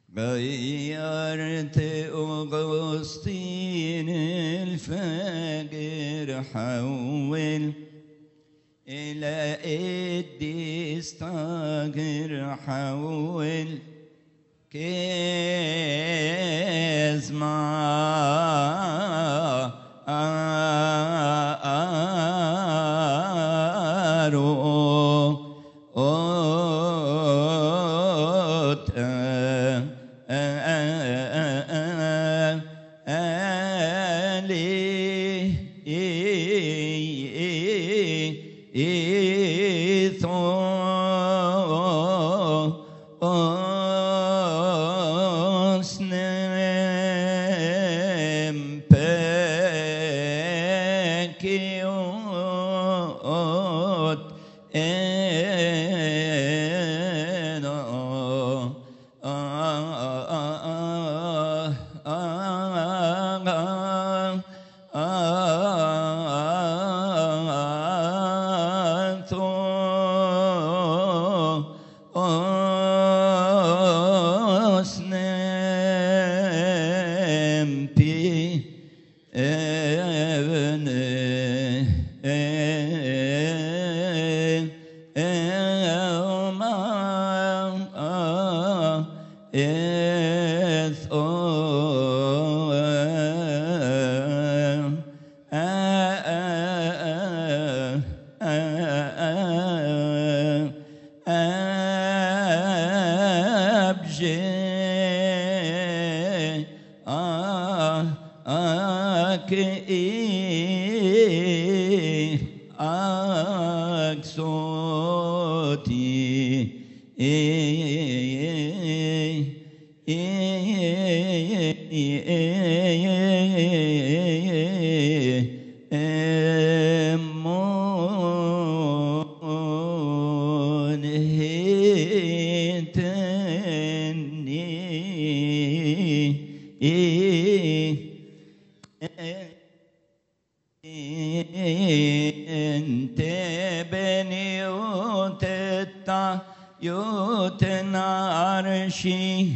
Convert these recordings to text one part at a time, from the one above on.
غيرت أغسطين الفجر حول إلى قديس طاهر حول كزما أرو أوت ألي Osnem pekiot eno Osnem أبجي أك إيه أك صوتي إيه مون انت بني وتتا يوتنا عرشي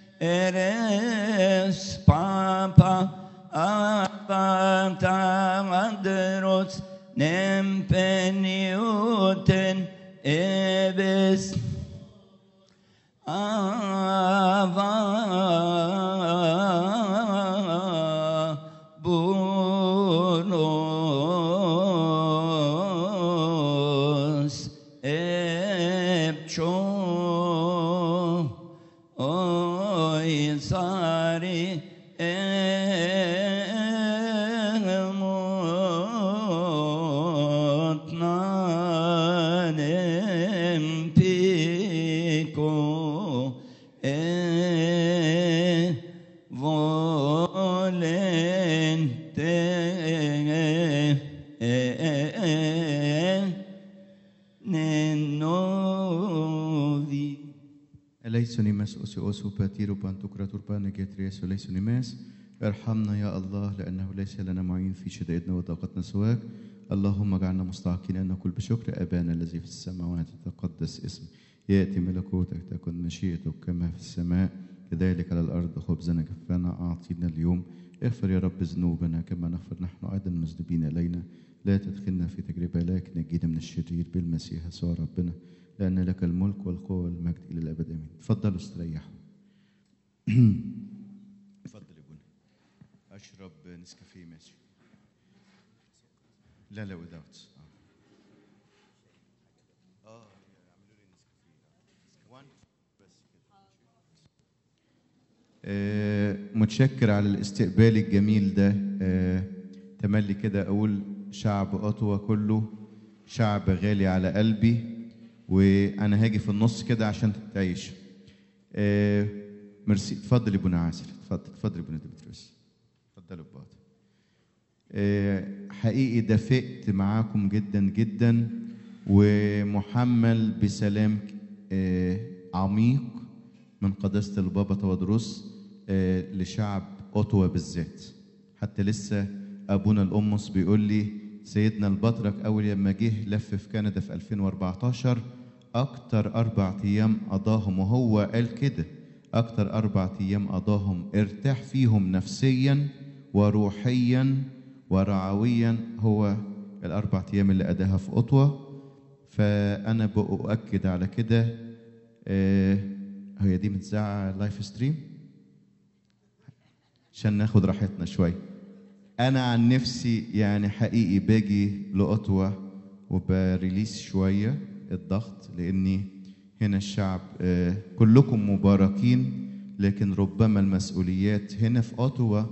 ارس بابا أبا تعدرس نم بنيوتن ابس Ava bunos epcho oi sari emotnanem pico e volente nenovi Eleisonimas osiosu patiru pantukratur panegetrias eleisonimas ارحمنا يا الله لأنه ليس لنا معين في شدائدنا وضاقتنا سواك اللهم اجعلنا مستحقين أن نقول بشكر أبانا الذي في السماوات تقدس اسمك يأتي ملكوتك تكن مشيئتك كما في السماء كذلك على الأرض خبزنا كفانا أعطينا اليوم اغفر يا رب ذنوبنا كما نغفر نحن أيضا المذنبين إلينا لا تدخلنا في تجربة لكن نجينا من الشرير بالمسيح يسوع ربنا لأن لك الملك والقوة والمجد إلى الأبد آمين تفضلوا استريحوا اتفضل يا بني أشرب نسكافيه ماشي لا لا without اه اه يعملوا لي نسكافيه وان بس كده آه، متشكر على الاستقبال الجميل ده آه، تملي كده اقول شعب اوتوا كله شعب غالي على قلبي وانا هاجي في النص كده عشان تعيش آه، ميرسي اتفضل يا ابونا عاسر اتفضل اتفضل يا ابونا ديمتريوس اتفضلوا ببعض آه، حقيقي دفقت معاكم جدا جدا ومحمل بسلام آه، عميق من قداسة البابا تودروس آه، لشعب أوتوا بالذات حتى لسه أبونا الأمس بيقول لي سيدنا البطرك أول لما جه لف في كندا في 2014 أكتر أربع أيام قضاهم وهو قال كده أكتر أربع أيام قضاهم ارتاح فيهم نفسيا وروحيا ورعويا هو الأربع أيام اللي أداها في أطوة فأنا بأؤكد على كده آه، هي دي متذاعة لايف ستريم عشان ناخد راحتنا شوية أنا عن نفسي يعني حقيقي باجي لأطوة وبريليس شوية الضغط لأني هنا الشعب آه، كلكم مباركين لكن ربما المسؤوليات هنا في أوتوا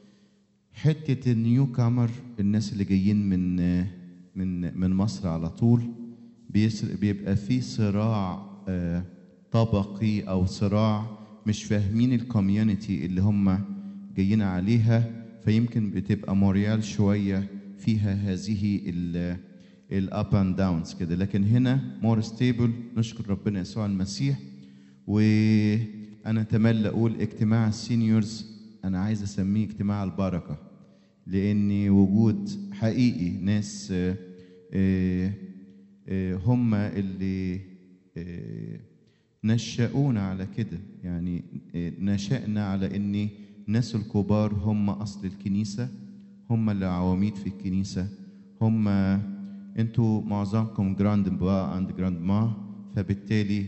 حتة النيو كامر الناس اللي جايين من آه، من من مصر على طول بيسر- بيبقى في صراع آه، طبقي أو صراع مش فاهمين الكوميونتي اللي هم جايين عليها فيمكن بتبقى موريال شوية فيها هذه الاب اند داونز كده لكن هنا مور ستيبل نشكر ربنا يسوع المسيح وانا اتمنى اقول اجتماع السينيورز انا عايز اسميه اجتماع البركه لان وجود حقيقي ناس آه، آه، آه، هم اللي آه، نشأونا على كده يعني آه، نشأنا على ان الناس الكبار هم اصل الكنيسه هم اللي عواميد في الكنيسه هم انتوا معظمكم جراند با اند جراند ما فبالتالي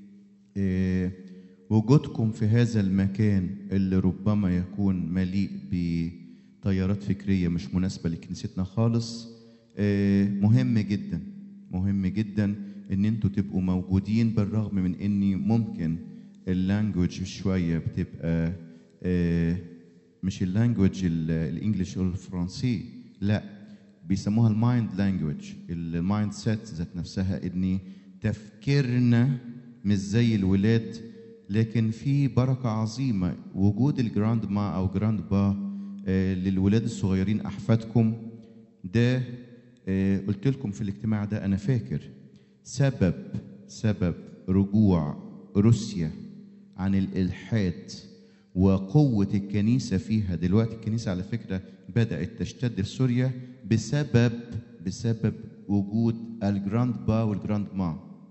آه، وجودكم في هذا المكان اللي ربما يكون مليء بتيارات فكرية مش مناسبة لكنيستنا خالص آه، مهم جدا مهم جدا ان انتوا تبقوا موجودين بالرغم من اني ممكن اللانجوج شوية بتبقى آه، مش اللانجوج ال- الانجليش او الفرنسي لا بيسموها المايند لانجوج المايند سيت ذات نفسها ان تفكيرنا مش زي الولاد لكن في بركه عظيمه وجود الجراند ما او جراند با آه، للولاد الصغيرين احفادكم ده آه، قلت لكم في الاجتماع ده انا فاكر سبب سبب رجوع روسيا عن الالحاد وقوة الكنيسة فيها دلوقتي الكنيسة على فكرة بدأت تشتد في سوريا بسبب بسبب وجود الجراند با والجراند ما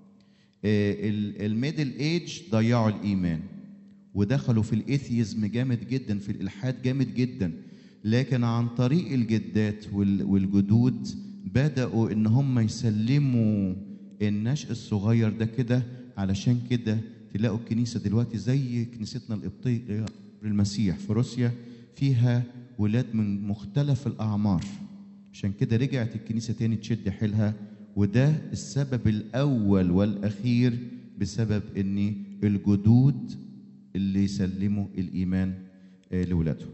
آه، ال- الميدل ايج ضيعوا الايمان ودخلوا في الايثيزم جامد جدا في الالحاد جامد جدا لكن عن طريق الجدات وال- والجدود بداوا ان هم يسلموا النشء الصغير ده كده علشان كده تلاقوا الكنيسه دلوقتي زي كنيستنا القبطيه المسيح في روسيا فيها ولاد من مختلف الاعمار عشان كده رجعت الكنيسة تاني تشد حيلها وده السبب الأول والأخير بسبب إن الجدود اللي يسلموا الإيمان آه، لولادهم.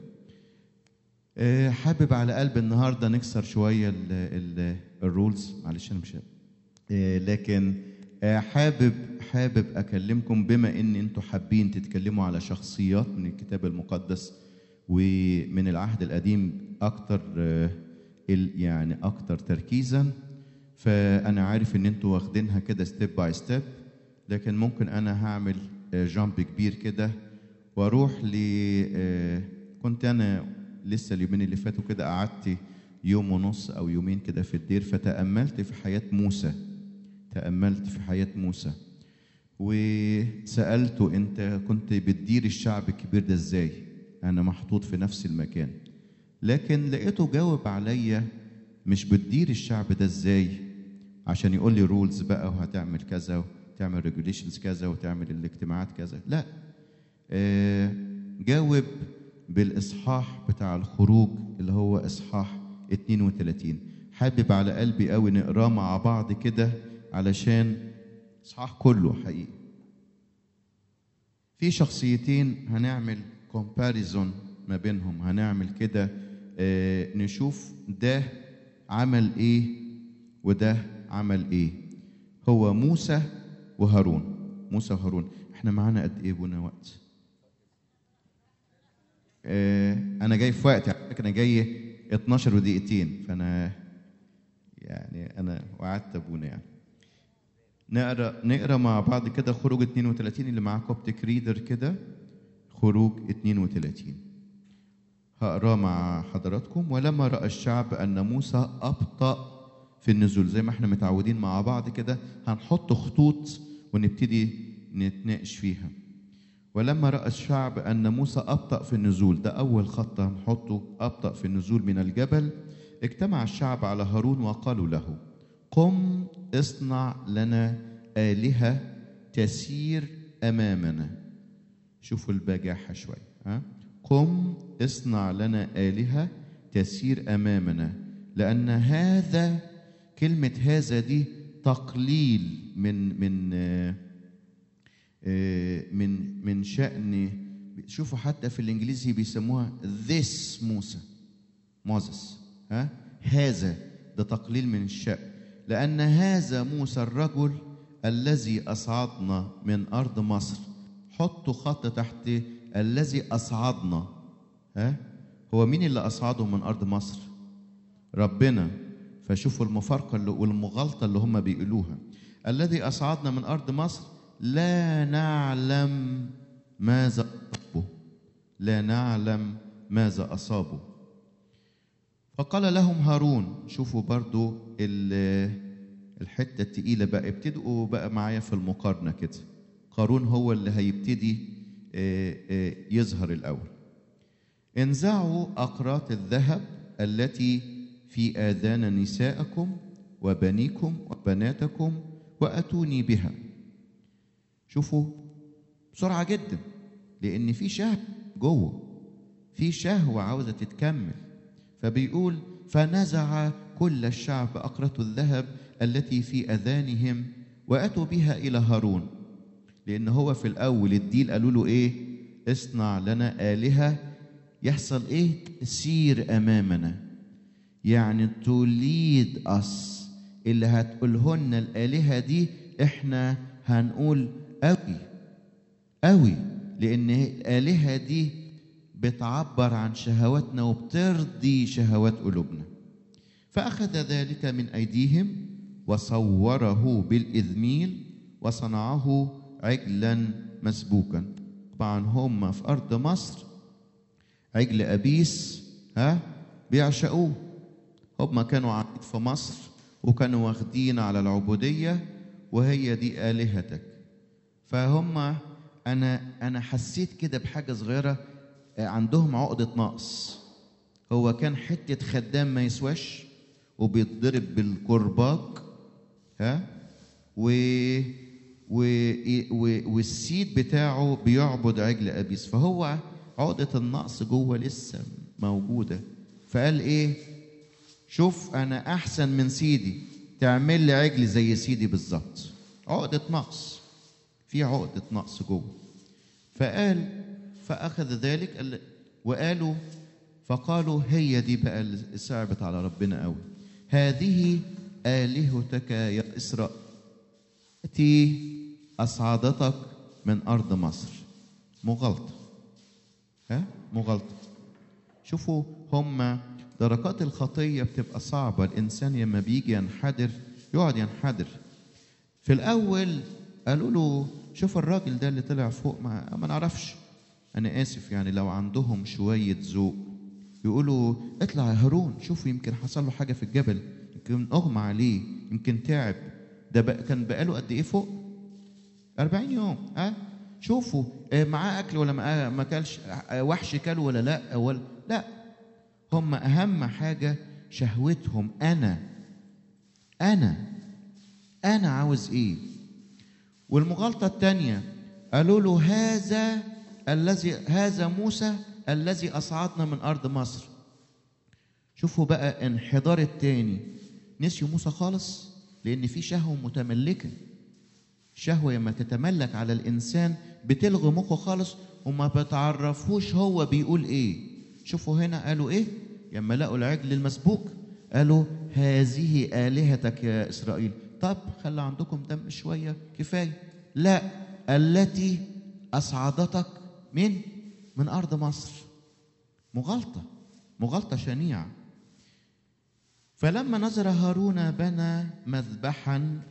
آه، حابب على قلب النهارده نكسر شوية ال- ال- الرولز معلش أنا مش آه، لكن آه، حابب حابب أكلمكم بما إن أنتوا حابين تتكلموا على شخصيات من الكتاب المقدس ومن العهد القديم أكتر آه، ال- يعني أكتر تركيزا فأنا عارف إن أنتوا واخدينها كده ستيب باي ستيب لكن ممكن أنا هعمل جامب كبير كده واروح ل آه، كنت انا لسه اليومين اللي فاتوا كده قعدت يوم ونص او يومين كده في الدير فتاملت في حياه موسى تاملت في حياه موسى وسالته انت كنت بتدير الشعب الكبير ده ازاي انا محطوط في نفس المكان لكن لقيته جاوب عليا مش بتدير الشعب ده ازاي عشان يقول لي رولز بقى وهتعمل كذا وتعمل ريجوليشنز كذا وتعمل الاجتماعات كذا لا آه، جاوب بالإصحاح بتاع الخروج اللي هو إصحاح 32 حابب على قلبي قوي نقراه مع بعض كده علشان إصحاح كله حقيقي في شخصيتين هنعمل كومباريزون ما بينهم هنعمل كده آه، نشوف ده عمل ايه وده عمل ايه هو موسى وهارون موسى وهارون احنا معانا قد ايه بنا وقت آه، انا جاي في وقت على فكره انا جاي 12 ودقيقتين فانا يعني انا وعدت ابونا يعني نقرا نقرا مع بعض كده خروج 32 اللي معاه كوبتك ريدر كده خروج 32 هقراه مع حضراتكم ولما راى الشعب ان موسى ابطا في النزول زي ما احنا متعودين مع بعض كده هنحط خطوط ونبتدي نتناقش فيها ولما رأى الشعب أن موسى أبطأ في النزول ده أول خط هنحطه أبطأ في النزول من الجبل اجتمع الشعب على هارون وقالوا له قم اصنع لنا آلهة تسير أمامنا شوفوا البجاحة شوية ها؟ قم اصنع لنا آلهة تسير أمامنا لأن هذا كلمة هذا دي تقليل من من آه، آه، من من شأن شوفوا حتى في الإنجليزي بيسموها this موسى موزس ها هذا ده تقليل من الشأن لأن هذا موسى الرجل الذي أصعدنا من أرض مصر حطوا خط تحت الذي أصعدنا ها هو مين اللي أصعده من أرض مصر ربنا فشوفوا المفارقة اللي والمغالطة اللي هم بيقولوها الذي أصعدنا من أرض مصر لا نعلم ماذا أصابه لا نعلم ماذا أصابه فقال لهم هارون شوفوا برضو ال- الحتة التقيلة بقى ابتدوا بقى معايا في المقارنة كده قارون هو اللي هيبتدي آه، آه، يظهر الأول انزعوا أقراط الذهب التي في آذان نسائكم وبنيكم وبناتكم وأتوني بها شوفوا بسرعة جدا لأن في شهوة جوه في شهوة عاوزة تتكمل فبيقول فنزع كل الشعب أقرة الذهب التي في أذانهم وأتوا بها إلى هارون لأن هو في الأول الديل قالوا له إيه اصنع لنا آلهة يحصل إيه تسير أمامنا يعني توليد أس اللي هتقولهن الآلهة دي إحنا هنقول قوي قوي لأن الآلهة دي بتعبر عن شهواتنا وبترضي شهوات قلوبنا فأخذ ذلك من أيديهم وصوره بالإذميل وصنعه عجلا مسبوكا طبعا هم في أرض مصر عجل أبيس ها بيعشقوه هم كانوا عبيد في مصر وكانوا واخدين على العبودية وهي دي آلهتك فهم أنا أنا حسيت كده بحاجة صغيرة آه، عندهم عقدة نقص هو كان حتة خدام ما يسواش وبيتضرب بالكرباج ها و و و والسيد بتاعه بيعبد عجل ابيس فهو عقدة النقص جوه لسه موجودة فقال ايه شوف انا احسن من سيدي تعمل لي عجل زي سيدي بالظبط عقدة نقص في عقدة نقص جوه فقال فأخذ ذلك ال- وقالوا فقالوا هي دي بقى اللي صعبت على ربنا قوي هذه آلهتك يا إسرائيل التي أصعدتك من أرض مصر مغالطة ها مغالطة شوفوا هم دركات الخطية بتبقى صعبة الإنسان لما بيجي ينحدر يقعد ينحدر في الأول قالوا له شوف الراجل ده اللي طلع فوق ما, ما نعرفش أنا آسف يعني لو عندهم شوية ذوق يقولوا اطلع يا هارون شوفوا يمكن حصل له حاجة في الجبل يمكن أغمى عليه يمكن تعب ده بقى كان بقاله قد إيه فوق 40 يوم ها شوفوا آه، معاه أكل ولا معاه ما كلش آه، وحش كله ولا لا ولا لا هم أهم حاجة شهوتهم أنا أنا أنا عاوز إيه والمغالطة الثانية قالوا له هذا الذي هذا موسى الذي أصعدنا من أرض مصر شوفوا بقى انحدار التاني نسيوا موسى خالص لأن في شهوة متملكة شهوة لما تتملك على الإنسان بتلغي مخه خالص وما بتعرفوش هو بيقول إيه شوفوا هنا قالوا إيه لما لقوا العجل المسبوك قالوا هذه آلهتك يا إسرائيل طب خلى عندكم دم شوية كفاية لا التي أصعدتك من من أرض مصر مغالطة مغالطة شنيعة فلما نظر هارون بنى مذبحا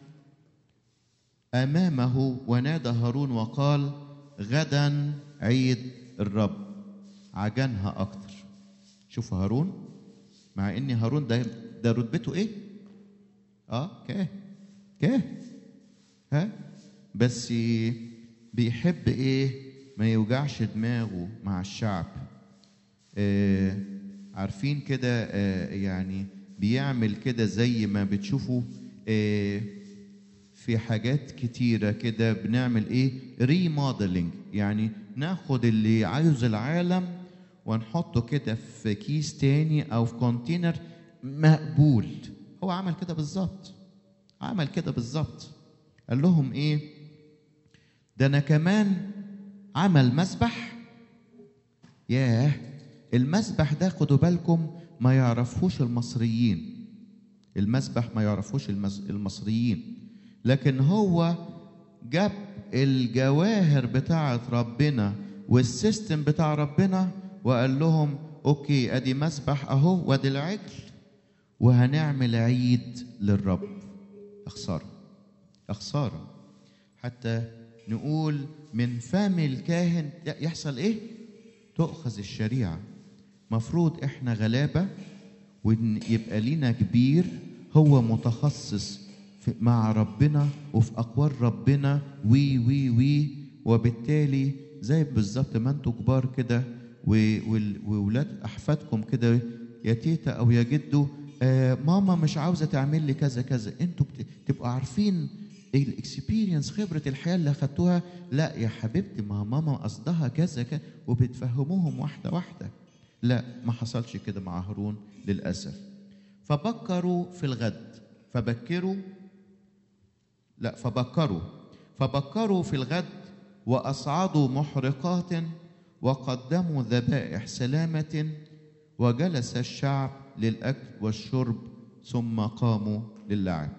امامه ونادى هارون وقال غدا عيد الرب عجنها اكتر شوف هارون مع ان هارون ده ده رتبته ايه اه كاه كاه ها بس بيحب ايه ما يوجعش دماغه مع الشعب آه عارفين كده آه يعني بيعمل كده زي ما بتشوفوا آه في حاجات كتيرة كده بنعمل ايه ريموديلنج يعني ناخد اللي عايز العالم ونحطه كده في كيس تاني او في كونتينر مقبول هو عمل كده بالظبط عمل كده بالظبط قال لهم ايه ده انا كمان عمل مسبح ياه المسبح ده خدوا بالكم ما يعرفوش المصريين المسبح ما يعرفوش المس- المصريين لكن هو جاب الجواهر بتاعة ربنا والسيستم بتاع ربنا وقال لهم اوكي ادي مسبح اهو وادي العجل وهنعمل عيد للرب يا خساره يا خساره حتى نقول من فم الكاهن يحصل ايه تؤخذ الشريعه مفروض احنا غلابه ويبقى لينا كبير هو متخصص في مع ربنا وفي اقوال ربنا وي وي وي وبالتالي زي بالظبط ما انتوا كبار كده و- وال- وولاد احفادكم كده يا تيتا او يا جدو آه ماما مش عاوزه تعمل لي كذا كذا انتوا بت- تبقوا عارفين الاكسبيرينس خبره الحياه اللي اخدتوها لا يا حبيبتي ما ماما قصدها كذا كذا وبتفهموهم واحده واحده لا ما حصلش كده مع هارون للاسف فبكروا في الغد فبكروا لا فبكروا فبكروا في الغد واصعدوا محرقات وقدموا ذبائح سلامه وجلس الشعب للاكل والشرب ثم قاموا للعب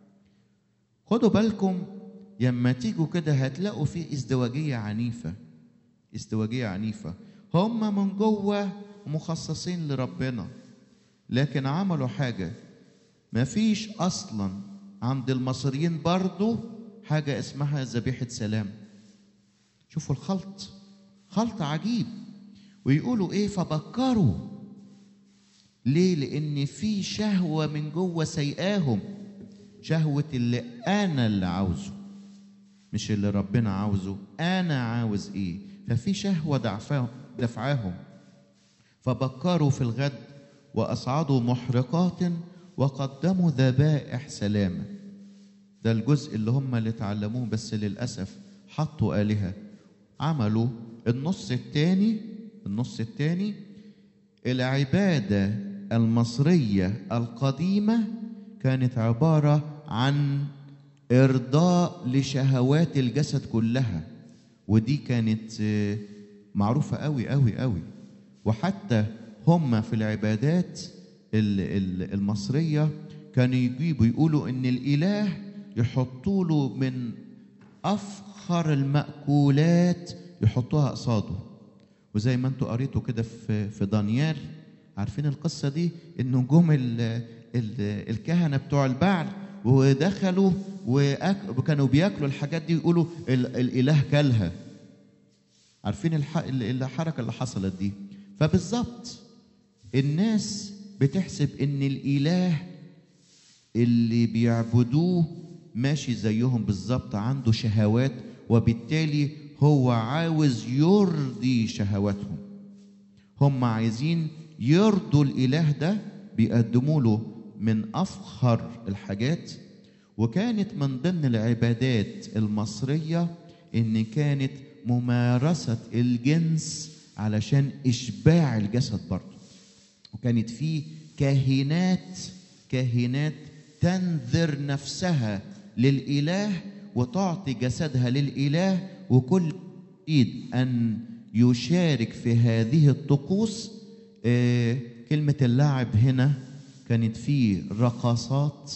خدوا بالكم لما تيجوا كده هتلاقوا في ازدواجيه عنيفه ازدواجيه عنيفه هم من جوه مخصصين لربنا لكن عملوا حاجه مفيش اصلا عند المصريين برضو حاجه اسمها ذبيحه سلام شوفوا الخلط خلط عجيب ويقولوا ايه فبكروا ليه لان في شهوه من جوه سيئاهم شهوه اللي انا اللي عاوزه مش اللي ربنا عاوزه انا عاوز ايه ففي شهوه دعفاهم دفعاهم فبكروا في الغد واصعدوا محرقات وقدموا ذبائح سلامه ده الجزء اللي هم اللي اتعلموه بس للاسف حطوا الهه عملوا النص الثاني النص الثاني العباده المصريه القديمه كانت عباره عن ارضاء لشهوات الجسد كلها ودي كانت آه، معروفه قوي قوي قوي وحتى هم في العبادات ال- ال- المصريه كانوا يجيبوا يقولوا ان الاله يحطوا له من افخر المأكولات يحطوها قصاده وزي ما انتوا قريتوا كده في في دانيال عارفين القصه دي انه جم ال ال الكهنه بتوع البعل ودخلوا وأك- وكانوا بياكلوا الحاجات دي يقولوا ال- الاله كلها عارفين الح... ال- الحركه اللي حصلت دي فبالظبط الناس بتحسب ان الاله اللي بيعبدوه ماشي زيهم بالظبط عنده شهوات وبالتالي هو عاوز يرضي شهواتهم هم عايزين يرضوا الاله ده بيقدموا له من افخر الحاجات وكانت من ضمن العبادات المصريه ان كانت ممارسه الجنس علشان اشباع الجسد برضه وكانت في كاهنات كاهنات تنذر نفسها للإله وتعطي جسدها للإله وكل يريد أن يشارك في هذه الطقوس آه، كلمة اللعب هنا كانت في رقصات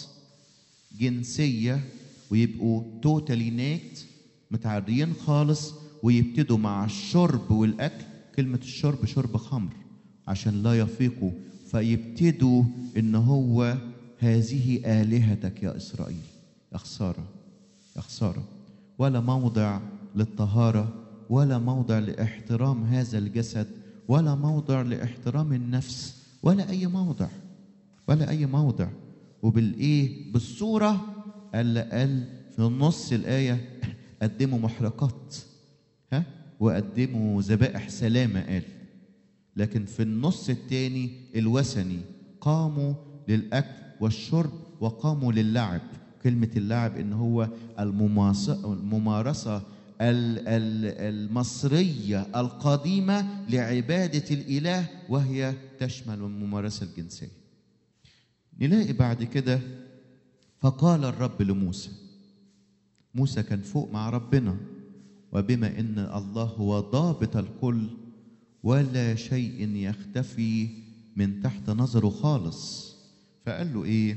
جنسية ويبقوا توتالي نيكت متعريين خالص ويبتدوا مع الشرب والأكل كلمة الشرب شرب خمر عشان لا يفيقوا فيبتدوا ان هو هذه آلهتك يا إسرائيل يا خسارة يا خسارة ولا موضع للطهارة ولا موضع لاحترام هذا الجسد ولا موضع لاحترام النفس ولا أي موضع ولا أي موضع وبالإيه بالصورة قال قال في نص الآية قدموا محرقات ها وقدموا ذبائح سلامة قال لكن في النص الثاني الوثني قاموا للأكل والشرب وقاموا للعب كلمة اللعب إن هو المماس- الممارسة ال- ال- المصرية القديمة لعبادة الإله وهي تشمل الممارسة الجنسية نلاقي بعد كده فقال الرب لموسى موسى كان فوق مع ربنا وبما ان الله هو ضابط الكل ولا شيء يختفي من تحت نظره خالص فقال له ايه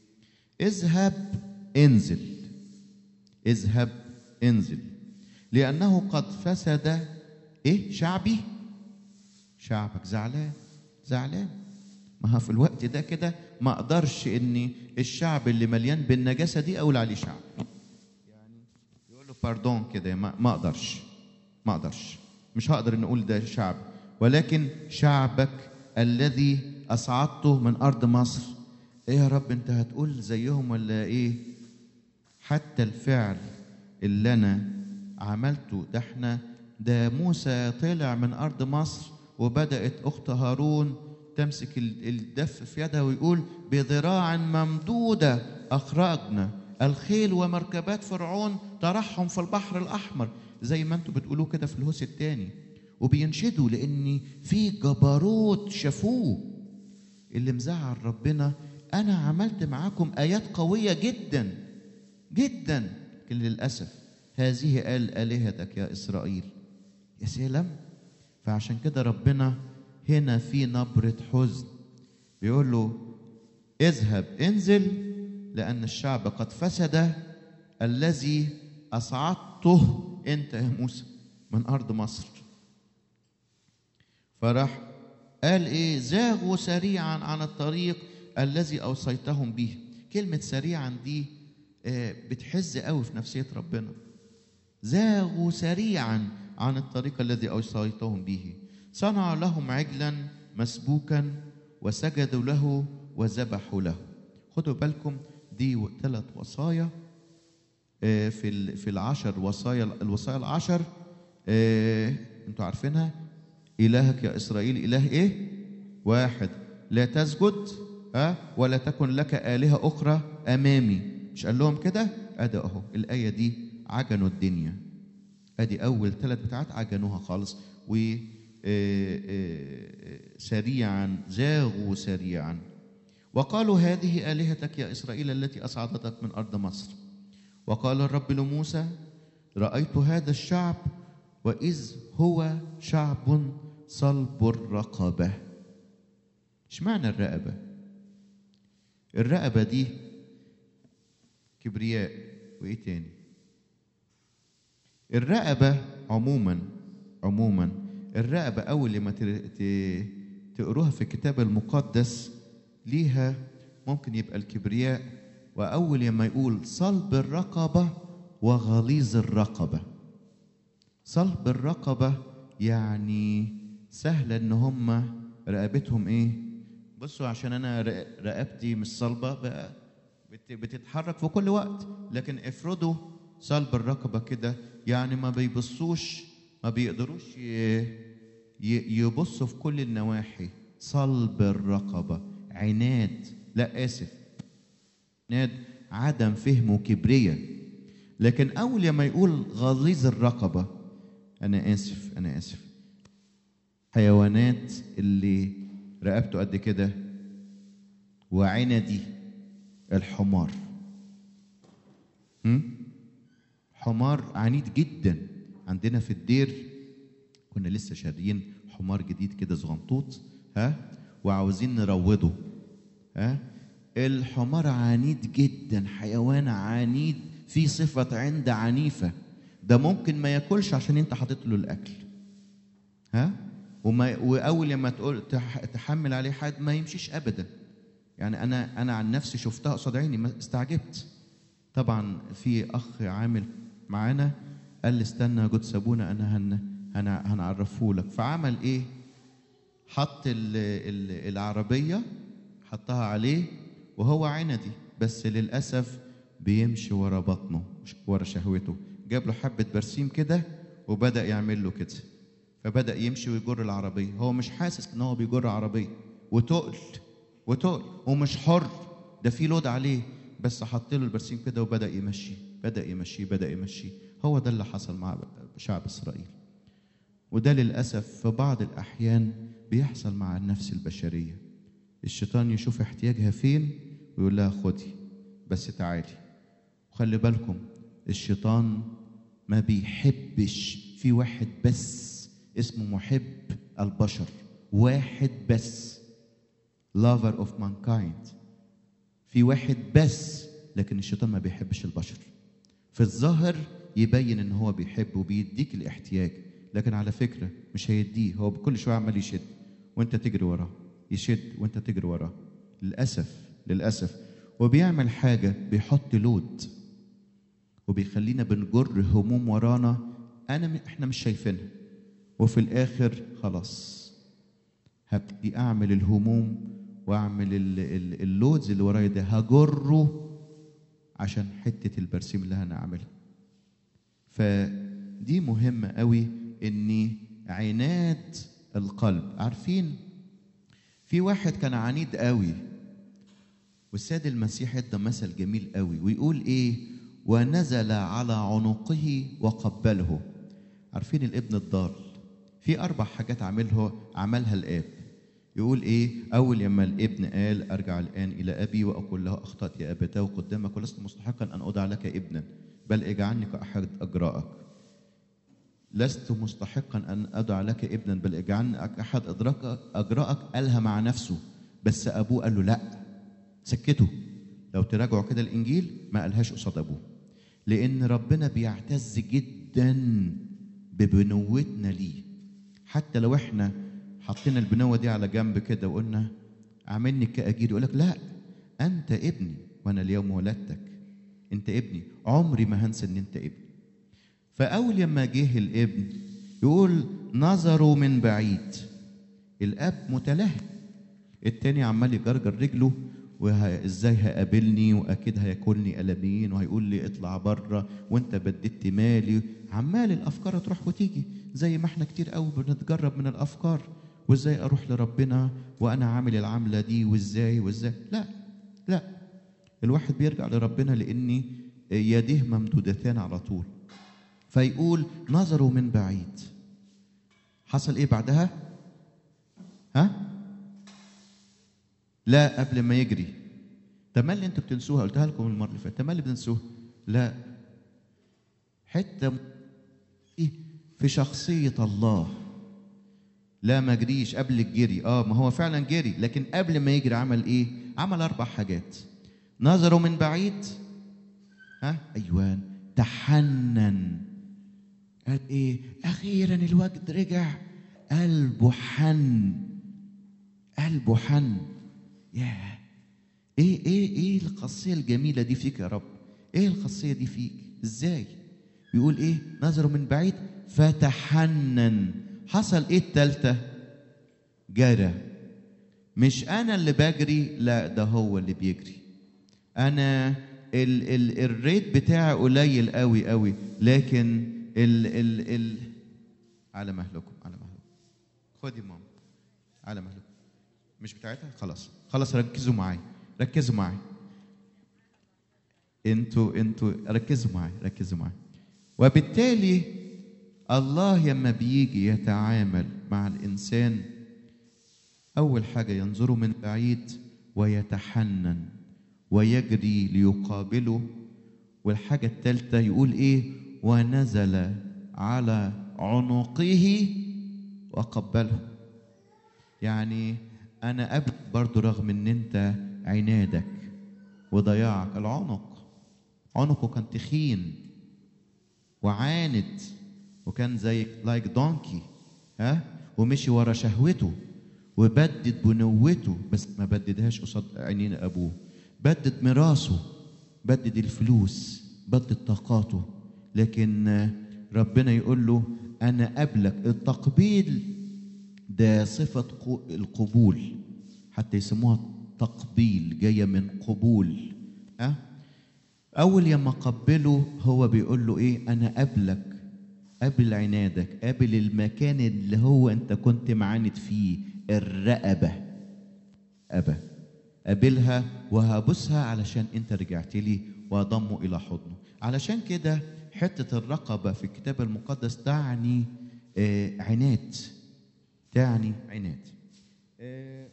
اذهب انزل اذهب انزل لانه قد فسد ايه شعبي شعبك زعلان زعلان ما هو في الوقت ده كده ما اقدرش ان الشعب اللي مليان بالنجاسه دي اقول عليه شعب يقول له باردون كده ما, ما اقدرش ما اقدرش مش هقدر ان اقول ده شعب ولكن شعبك الذي اصعدته من ارض مصر ايه يا رب انت هتقول زيهم ولا ايه حتى الفعل اللي انا عملته ده احنا ده موسى طلع من ارض مصر وبدات اخت هارون تمسك ال- الدف في يدها ويقول بذراع ممدوده اخرجنا الخيل ومركبات فرعون طرحهم في البحر الاحمر زي ما انتم بتقولوا كده في الهوس الثاني وبينشدوا لان في جبروت شافوه اللي مزعل ربنا انا عملت معاكم ايات قويه جدا جدا لكن للاسف هذه قال الهتك يا اسرائيل يا سلام فعشان كده ربنا هنا في نبره حزن بيقول له اذهب انزل لان الشعب قد فسد الذي اصعدته انت يا موسى من ارض مصر فراح قال ايه زاغوا سريعا عن الطريق الذي اوصيتهم به كلمه سريعا دي آه، بتحز قوي في نفسيه ربنا زاغوا سريعا عن الطريق الذي اوصيتهم به صنعوا لهم عجلا مسبوكا وسجدوا له وذبحوا له خدوا بالكم دي ثلاث وصايا آه، في ال- في العشر وصايا الوصايا العشر آه، انتوا عارفينها الهك يا اسرائيل اله ايه واحد لا تسجد ها ولا تكن لك الهه اخرى امامي مش قال لهم كده ادي اهو الايه دي عجنوا الدنيا ادي اول ثلاث بتاعات عجنوها خالص و آه، آه، سريعا زاغوا سريعا وقالوا هذه الهتك يا اسرائيل التي اصعدتك من ارض مصر وقال الرب لموسى رايت هذا الشعب واذ هو شعب صلب الرقبه اشمعنى الرقبه الرقبه دي كبرياء وايه تاني الرقبه عموما عموما الرقبه اول لما ت- ت- تقروها في الكتاب المقدس ليها ممكن يبقى الكبرياء واول لما يقول صلب الرقبه وغليظ الرقبه صلب الرقبه يعني سهله ان هم رقبتهم ايه بصوا عشان انا رق- رقبتي مش صلبه بقى بت- بتتحرك في كل وقت لكن افرضوا صلب الرقبه كده يعني ما بيبصوش ما بيقدروش ي- ي- يبصوا في كل النواحي صلب الرقبه عناد لا اسف عناد عدم فهم وكبرياء لكن اول لما يقول غليظ الرقبه انا اسف انا اسف حيوانات اللي رقبته قد كده وعندي الحمار هم؟ حمار عنيد جدا عندنا في الدير كنا لسه شاريين حمار جديد كده صغنطوط ها وعاوزين نروضه ها الحمار عنيد جدا حيوان عنيد فيه صفة عند عنيفة ده ممكن ما ياكلش عشان انت حاطط له الاكل ها وما واول لما تقول تح- تحمل عليه حد ما يمشيش ابدا يعني انا انا عن نفسي شفتها قصاد عيني ما- استعجبت طبعا في اخ عامل معانا قال لي استنى يا جود سابونا انا هن هن هنعرفه لك فعمل ايه حط ال ال العربيه حطها عليه وهو عندي بس للاسف بيمشي ورا بطنه مش ورا شهوته جاب له حبه برسيم كده وبدا يعمل له كده فبدا يمشي ويجر العربيه هو مش حاسس ان هو بيجر عربيه وتقل وتقل ومش حر ده في لود عليه بس حط له البرسيم كده وبدا يمشي بدا يمشي بدا يمشي هو ده اللي حصل مع شعب اسرائيل وده للاسف في بعض الاحيان بيحصل مع النفس البشريه الشيطان يشوف احتياجها فين ويقول لها خدي بس تعالي وخلي بالكم الشيطان ما بيحبش في واحد بس اسمه محب البشر واحد بس lover of mankind في واحد بس لكن الشيطان ما بيحبش البشر في الظاهر يبين ان هو بيحب وبيديك الاحتياج لكن على فكره مش هيديه هو بكل شويه عمال يشد وانت تجري وراه يشد وانت تجري وراه للاسف للاسف وبيعمل حاجه بيحط لود وبيخلينا بنجر هموم ورانا انا م- احنا مش شايفينها وفي الاخر خلاص هبتدي اعمل الهموم واعمل ال- ال- اللودز اللي ورايا ده هجره عشان حته البرسيم اللي انا اعملها فدي مهمه قوي اني عناد القلب عارفين في واحد كان عنيد قوي والسيد المسيح ادى مثل جميل قوي ويقول ايه ونزل على عنقه وقبله عارفين الابن الضال في اربع حاجات عملها عملها الاب يقول ايه اول لما الابن قال ارجع الان الى ابي واقول له اخطات يا ابتاه قدامك ولست مستحقا ان اودع لك ابنا بل اجعلني كاحد اجرائك لست مستحقا ان ادع لك ابنا بل اجعلني كاحد أدراك- اجرائك قالها مع نفسه بس ابوه قال له لا سكته لو تراجعوا كده الانجيل ما قالهاش قصاد ابوه لان ربنا بيعتز جدا ببنوتنا ليه حتى لو احنا حطينا البنوه دي على جنب كده وقلنا عاملني كاجير يقول لك لا انت ابني وانا اليوم ولدتك انت ابني عمري ما هنسى ان انت ابني فاول لما جه الابن يقول نظروا من بعيد الاب متلهي التاني عمال يجرجر رجله وازاي هيقابلني واكيد هياكلني قلمين وهيقول لي اطلع بره وانت بددت مالي عمال الافكار تروح وتيجي زي ما احنا كتير قوي بنتجرب من الافكار وازاي اروح لربنا وانا عامل العمله دي وازاي وازاي لا لا الواحد بيرجع لربنا لاني يديه ممدودتان على طول فيقول نظروا من بعيد حصل ايه بعدها ها لا قبل ما يجري تملي انتوا بتنسوها قلتها لكم المره اللي فاتت تملي بتنسوها لا حته إيه؟ في شخصيه الله لا ما جريش قبل الجري اه ما هو فعلا جري لكن قبل ما يجري عمل ايه عمل اربع حاجات نظروا من بعيد ها ايوان تحنن قال ايه اخيرا الوجد رجع قلبه حن قلبه حن ياه ايه ايه ايه الخاصيه الجميله دي فيك يا رب ايه الخاصيه دي فيك ازاي بيقول ايه نظروا من بعيد فتحنن حصل ايه التالتة جرى مش انا اللي بجري لا ده هو اللي بيجري انا ال ال الريت بتاعي قليل قوي قوي لكن ال ال ال على مهلكم على مهلكم خدي ماما على مهلكم مش بتاعتها خلاص خلاص ركزوا معايا ركزوا معايا انتوا انتوا ركزوا معايا ركزوا معايا وبالتالي الله لما بيجي يتعامل مع الانسان اول حاجه ينظره من بعيد ويتحنن ويجري ليقابله والحاجه الثالثه يقول ايه ونزل على عنقه وقبله يعني انا قبل برضو رغم ان انت عنادك وضياعك العنق عنقه كان تخين وعاند وكان زي لايك دونكي ها ومشي ورا شهوته وبدد بنوته بس ما بددهاش قصاد عينين ابوه بدد ميراثه بدد الفلوس بدد طاقاته لكن ربنا يقول له انا قبلك التقبيل ده صفة قو- القبول حتى يسموها تقبيل جاية من قبول أه؟ أول يما قبله هو بيقول له إيه أنا قبلك قابل عنادك قابل المكان اللي هو انت كنت معاند فيه الرقبة أبا قابلها وهبوسها علشان انت رجعت لي واضمه الى حضنه علشان كده حتة الرقبة في الكتاب المقدس تعني آه، عناد تعني عناد آه،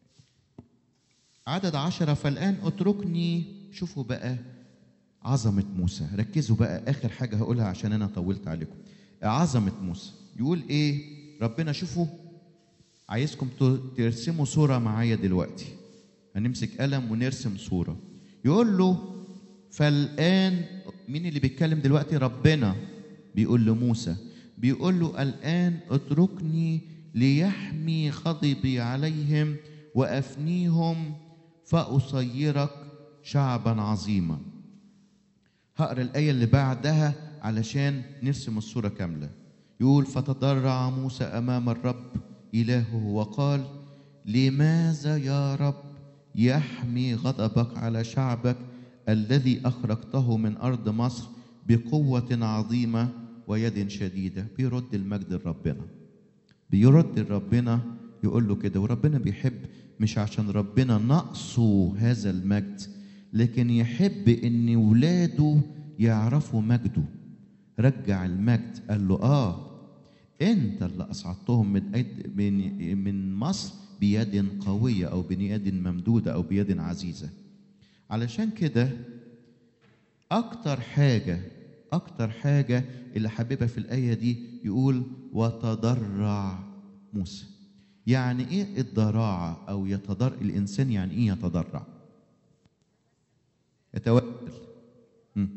عدد عشرة فالآن اتركني شوفوا بقى عظمة موسى ركزوا بقى آخر حاجة هقولها عشان أنا طولت عليكم عظمة موسى يقول إيه ربنا شوفوا عايزكم ت- ترسموا صورة معايا دلوقتي هنمسك قلم ونرسم صورة يقول له فالآن مين اللي بيتكلم دلوقتي ربنا بيقول لموسى بيقول له الآن اتركني ليحمي غضبي عليهم وأفنيهم فأصيرك شعبا عظيما هقرا الآية اللي بعدها علشان نرسم الصورة كاملة يقول فتضرع موسى أمام الرب إلهه وقال لماذا يا رب يحمي غضبك على شعبك الذي أخرجته من أرض مصر بقوة عظيمة ويد شديدة بيرد المجد لربنا بيرد لربنا يقول له كده وربنا بيحب مش عشان ربنا نقصه هذا المجد لكن يحب ان ولاده يعرفوا مجده رجع المجد قال له اه انت اللي اصعدتهم من أيد- من من مصر بيد قويه او بيد ممدوده او بيد عزيزه علشان كده اكتر حاجه اكتر حاجه اللي حاببها في الايه دي يقول وتضرع موسى يعني ايه الضراعه او يتضر الانسان يعني ايه يتضرع يتوكل مم.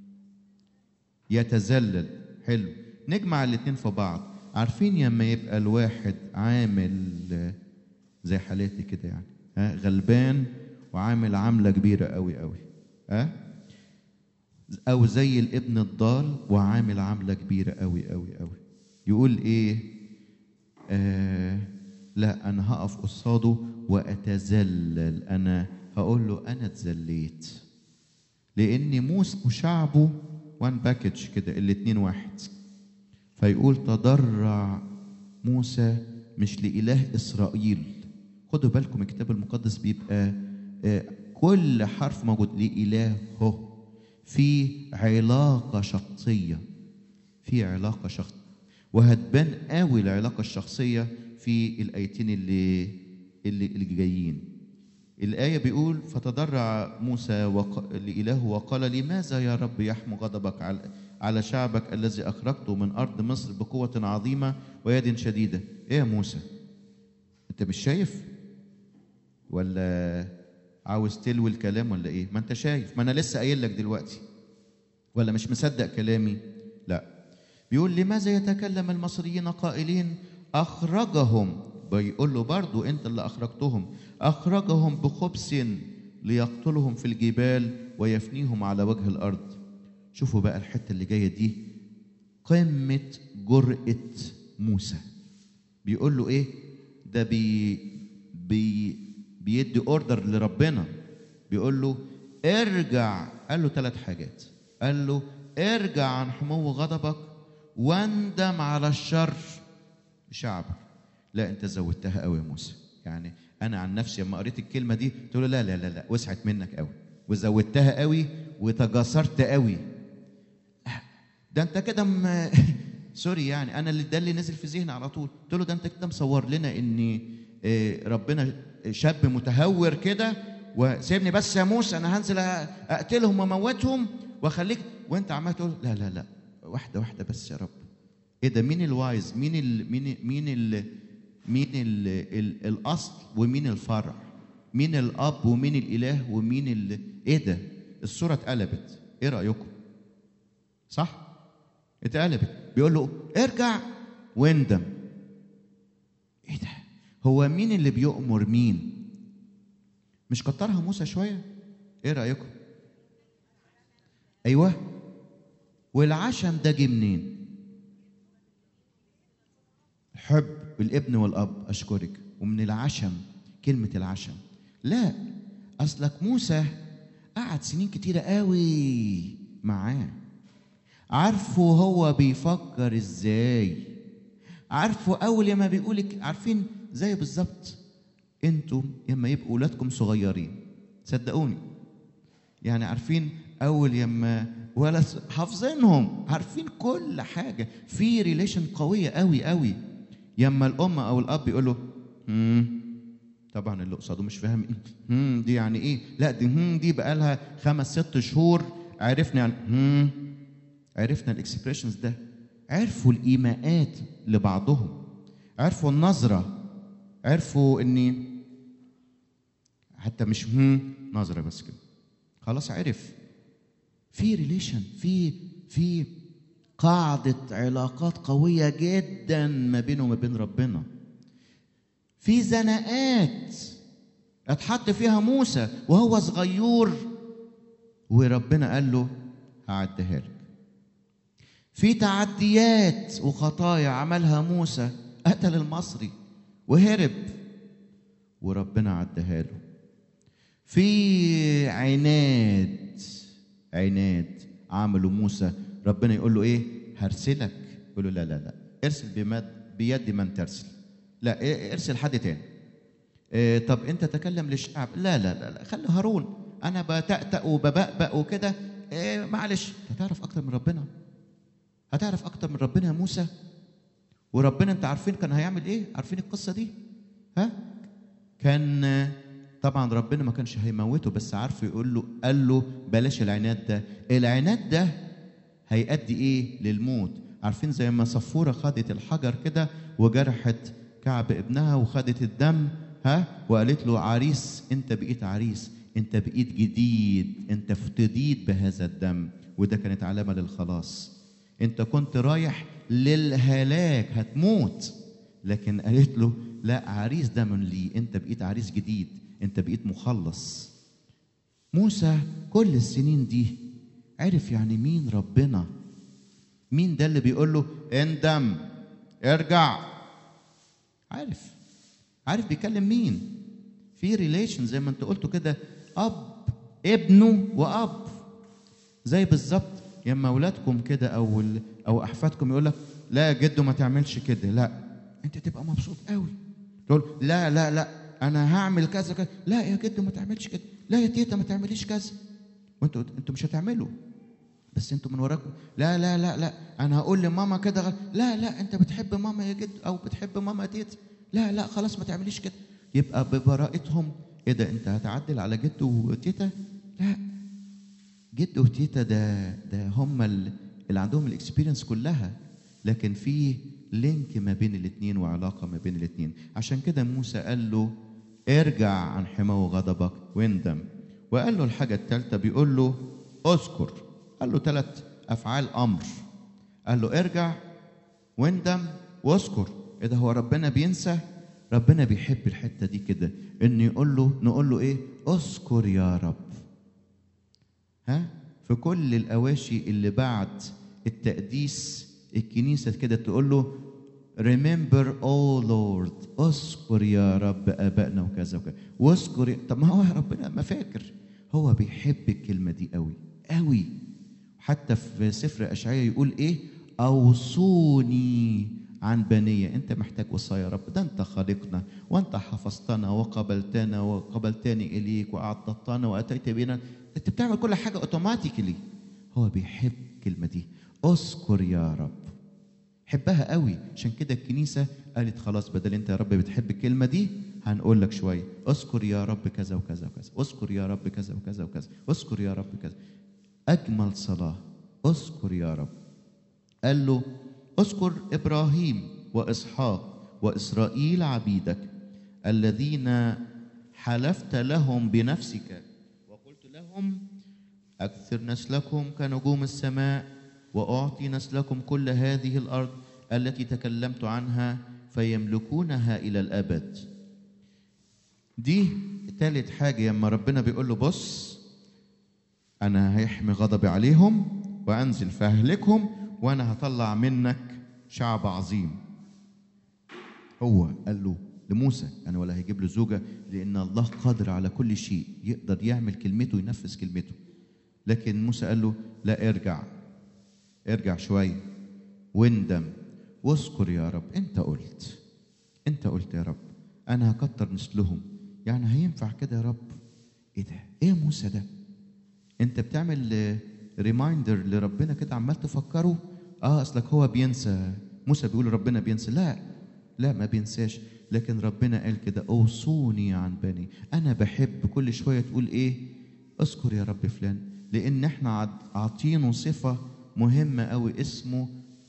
يتذلل حلو نجمع الاتنين في بعض عارفين لما يبقى الواحد عامل آه، زي حالاتي كده يعني ها غلبان وعامل عامله كبيره قوي قوي ها او زي الابن الضال وعامل عامله كبيره قوي قوي قوي يقول ايه آه لا انا هقف قصاده واتذلل انا هقول له انا اتذليت لان موسى وشعبه وان باكج كده الاتنين واحد فيقول تضرع موسى مش لإله إسرائيل خدوا بالكم الكتاب المقدس بيبقى آه، كل حرف موجود لإلهه في علاقة شخصية في علاقة شخصية وهتبان قوي العلاقة الشخصية في الآيتين اللي اللي, اللي جايين الآية بيقول فتضرع موسى وق... لإله وقال لماذا يا رب يحمو غضبك على على شعبك الذي أخرجته من أرض مصر بقوة عظيمة ويد شديدة إيه يا موسى أنت مش شايف ولا عاوز تلوي الكلام ولا إيه ما أنت شايف ما أنا لسه قايل لك دلوقتي ولا مش مصدق كلامي لا بيقول لماذا يتكلم المصريين قائلين أخرجهم بيقول له برضو أنت اللي أخرجتهم أخرجهم بخبث ليقتلهم في الجبال ويفنيهم على وجه الأرض شوفوا بقى الحتة اللي جاية دي قمة جرأة موسى بيقول له إيه ده بي بي بيدي اوردر لربنا بيقول له ارجع قال له ثلاث حاجات قال له ارجع عن حمو غضبك واندم على الشر بشعبك لا انت زودتها قوي يا موسى يعني انا عن نفسي لما قريت الكلمه دي قلت له لا لا لا لا وسعت منك قوي وزودتها قوي وتجاسرت قوي ده انت كده م... سوري يعني انا اللي ده اللي نزل في ذهني على طول قلت له ده انت كده مصور لنا ان آه، ربنا شاب متهور كده وسيبني بس يا موسى انا هنزل اقتلهم واموتهم واخليك وانت عمال تقول لا لا لا واحده واحده بس يا رب ايه ده مين الوايز مين ال مين مين ال مين ال ال الاصل ومين الفرع مين الاب ومين الاله ومين ال ايه ده الصوره اتقلبت ايه رايكم صح اتقلبت بيقول له ارجع واندم ايه ده هو مين اللي بيؤمر مين مش كترها موسى شويه ايه رايكم ايوه والعشم ده جه منين الحب الابن والاب اشكرك ومن العشم كلمه العشم لا اصلك موسى قعد سنين كتيره قوي معاه عارفه هو بيفكر ازاي عارفه اول لما بيقولك عارفين زي بالظبط انتم لما يبقوا ولادكم صغيرين صدقوني يعني عارفين اول يما ولا س- حافظينهم عارفين كل حاجه في ريليشن قويه قوي قوي يما الام او الاب يقول له "مم." طبعا اللي قصاده مش فاهم ايه "مم، دي يعني ايه لا دي "مم" دي بقى لها خمس ست شهور عرفنا يعني "مم". عرفنا الاكسبريشنز ده عرفوا الايماءات لبعضهم عرفوا النظره عرفوا اني حتى مش هم نظره بس كده خلاص عرف في ريليشن في في قاعده علاقات قويه جدا ما بينه وما بين ربنا في زناقات اتحط فيها موسى وهو صغير وربنا قال له هعديها لك في تعديات وخطايا عملها موسى قتل المصري وهرب وربنا عدها له في عناد عناد عمله موسى ربنا يقول له ايه هرسلك يقول له لا لا لا ارسل بمد بيد من ترسل لا إيه، ارسل حد تاني إيه، طب انت تكلم للشعب لا لا لا, لا. خلي هارون انا بتأتأ وببأبأ وكده إيه معلش هتعرف اكتر من ربنا هتعرف اكتر من ربنا يا موسى وربنا انت عارفين كان هيعمل ايه عارفين القصه دي ها كان آه، طبعا ربنا ما كانش هيموته بس عارفه يقول له قال له بلاش العناد ده العناد ده هيؤدي ايه للموت عارفين زي ما صفوره خدت الحجر كده وجرحت كعب ابنها وخدت الدم ها وقالت له عريس انت بقيت عريس انت بقيت جديد انت افتديت بهذا الدم وده كانت علامه للخلاص انت كنت رايح للهلاك هتموت لكن قالت له لا عريس ده من لي انت بقيت عريس جديد انت بقيت مخلص موسى كل السنين دي عرف يعني مين ربنا مين ده اللي بيقول له اندم ارجع عارف عارف بيكلم مين في ريليشن زي ما انت قلتوا كده اب ابنه واب زي بالظبط لما اولادكم كده او ال- او احفادكم يقول لك لا يا جدو ما تعملش كده لا انت تبقى مبسوط قوي تقول لا لا لا انا هعمل كذا كذا لا يا جدو ما تعملش كده لا يا تيتا ما تعمليش كذا وانتوا انتوا مش هتعملوا بس انتوا من وراكم لا لا لا لا انا هقول لماما كده غ- لا لا انت بتحب ماما يا جد او بتحب ماما يا تيتا لا لا خلاص ما تعمليش كده يبقى ببراءتهم ايه ده انت هتعدل على جد وتيتا لا جد وتيتا ده ده هم ال- اللي عندهم الاكسبيرينس كلها لكن في لينك ما بين الاثنين وعلاقه ما بين الاثنين عشان كده موسى قال له ارجع عن حماه غضبك واندم وقال له الحاجه الثالثه بيقول له اذكر قال له ثلاث افعال امر قال له ارجع واندم واذكر ايه ده هو ربنا بينسى ربنا بيحب الحته دي كده ان يقول له نقول له ايه اذكر يا رب ها في كل الاواشي اللي بعد التقديس الكنيسه كده تقول له remember oh Lord اذكر يا رب ابائنا وكذا وكذا واذكر يا- طب ما هو ربنا ما فاكر هو بيحب الكلمه دي قوي قوي حتى في سفر اشعياء يقول ايه اوصوني عن بنية انت محتاج وصايا يا رب ده انت خالقنا وانت حفظتنا وقبلتنا وقبلتني اليك واعطتنا واتيت بنا انت بتعمل كل حاجه اوتوماتيكلي هو بيحب الكلمه دي اذكر يا رب حبها قوي عشان كده الكنيسه قالت خلاص بدل انت يا رب بتحب الكلمه دي هنقول لك شويه اذكر يا رب كذا وكذا وكذا اذكر يا رب كذا وكذا وكذا اذكر يا رب كذا اجمل صلاه اذكر يا رب قال له اذكر ابراهيم واسحاق واسرائيل عبيدك الذين حلفت لهم بنفسك وقلت لهم اكثر نسلكم كنجوم السماء واعطي نسلكم كل هذه الارض التي تكلمت عنها فيملكونها الى الابد دي تالت حاجه لما ربنا بيقول له بص انا هيحمي غضبي عليهم وانزل فاهلكهم وانا هطلع منك شعب عظيم هو قال له لموسى انا ولا هيجيب له زوجه لان الله قادر على كل شيء يقدر يعمل كلمته ينفذ كلمته لكن موسى قال له لا ارجع ارجع شويه واندم واذكر يا رب انت قلت انت قلت يا رب انا هكتر مثلهم يعني هينفع كده يا رب ايه ده ايه موسى ده انت بتعمل ريمايندر لربنا كده عمال تفكره اه اصلك هو بينسى موسى بيقول ربنا بينسى لا لا ما بينساش لكن ربنا قال كده اوصوني عن بني انا بحب كل شويه تقول ايه اذكر يا رب فلان لان احنا عاد- عاطينه صفه مهمه قوي اسمه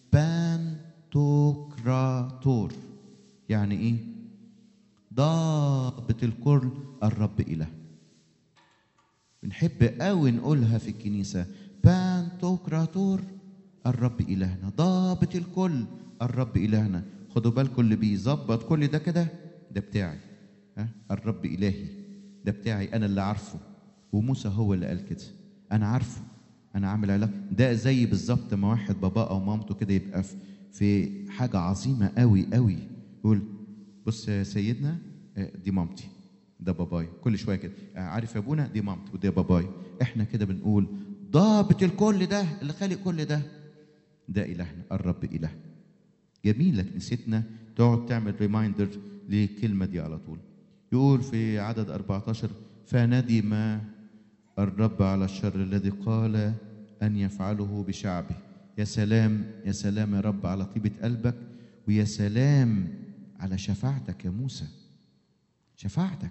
بانتوكراتور يعني ايه ضابط الكل الرب اله بنحب قوي نقولها في الكنيسة بانتوكراتور الرب إلهنا ضابط الكل الرب إلهنا خدوا بالكم اللي بيظبط كل ده كده ده بتاعي ها الرب إلهي ده بتاعي أنا اللي عارفه وموسى هو اللي قال كده أنا عارفه أنا عامل علاقة ده زي بالظبط ما واحد باباه أو مامته كده يبقى في في حاجة عظيمة قوي قوي يقول بص يا سيدنا آه، دي مامتي ده باباي كل شويه كده آه، عارف يا ابونا دي مامتي وده باباي احنا كده بنقول ضابط الكل ده اللي خالق كل ده ده الهنا الرب اله جميل لك نسيتنا تقعد تعمل ريمايندر للكلمه دي على طول يقول في عدد 14 فندم الرب على الشر الذي قال ان يفعله بشعبه يا سلام يا سلام يا رب على طيبه قلبك ويا سلام على شفاعتك يا موسى شفاعتك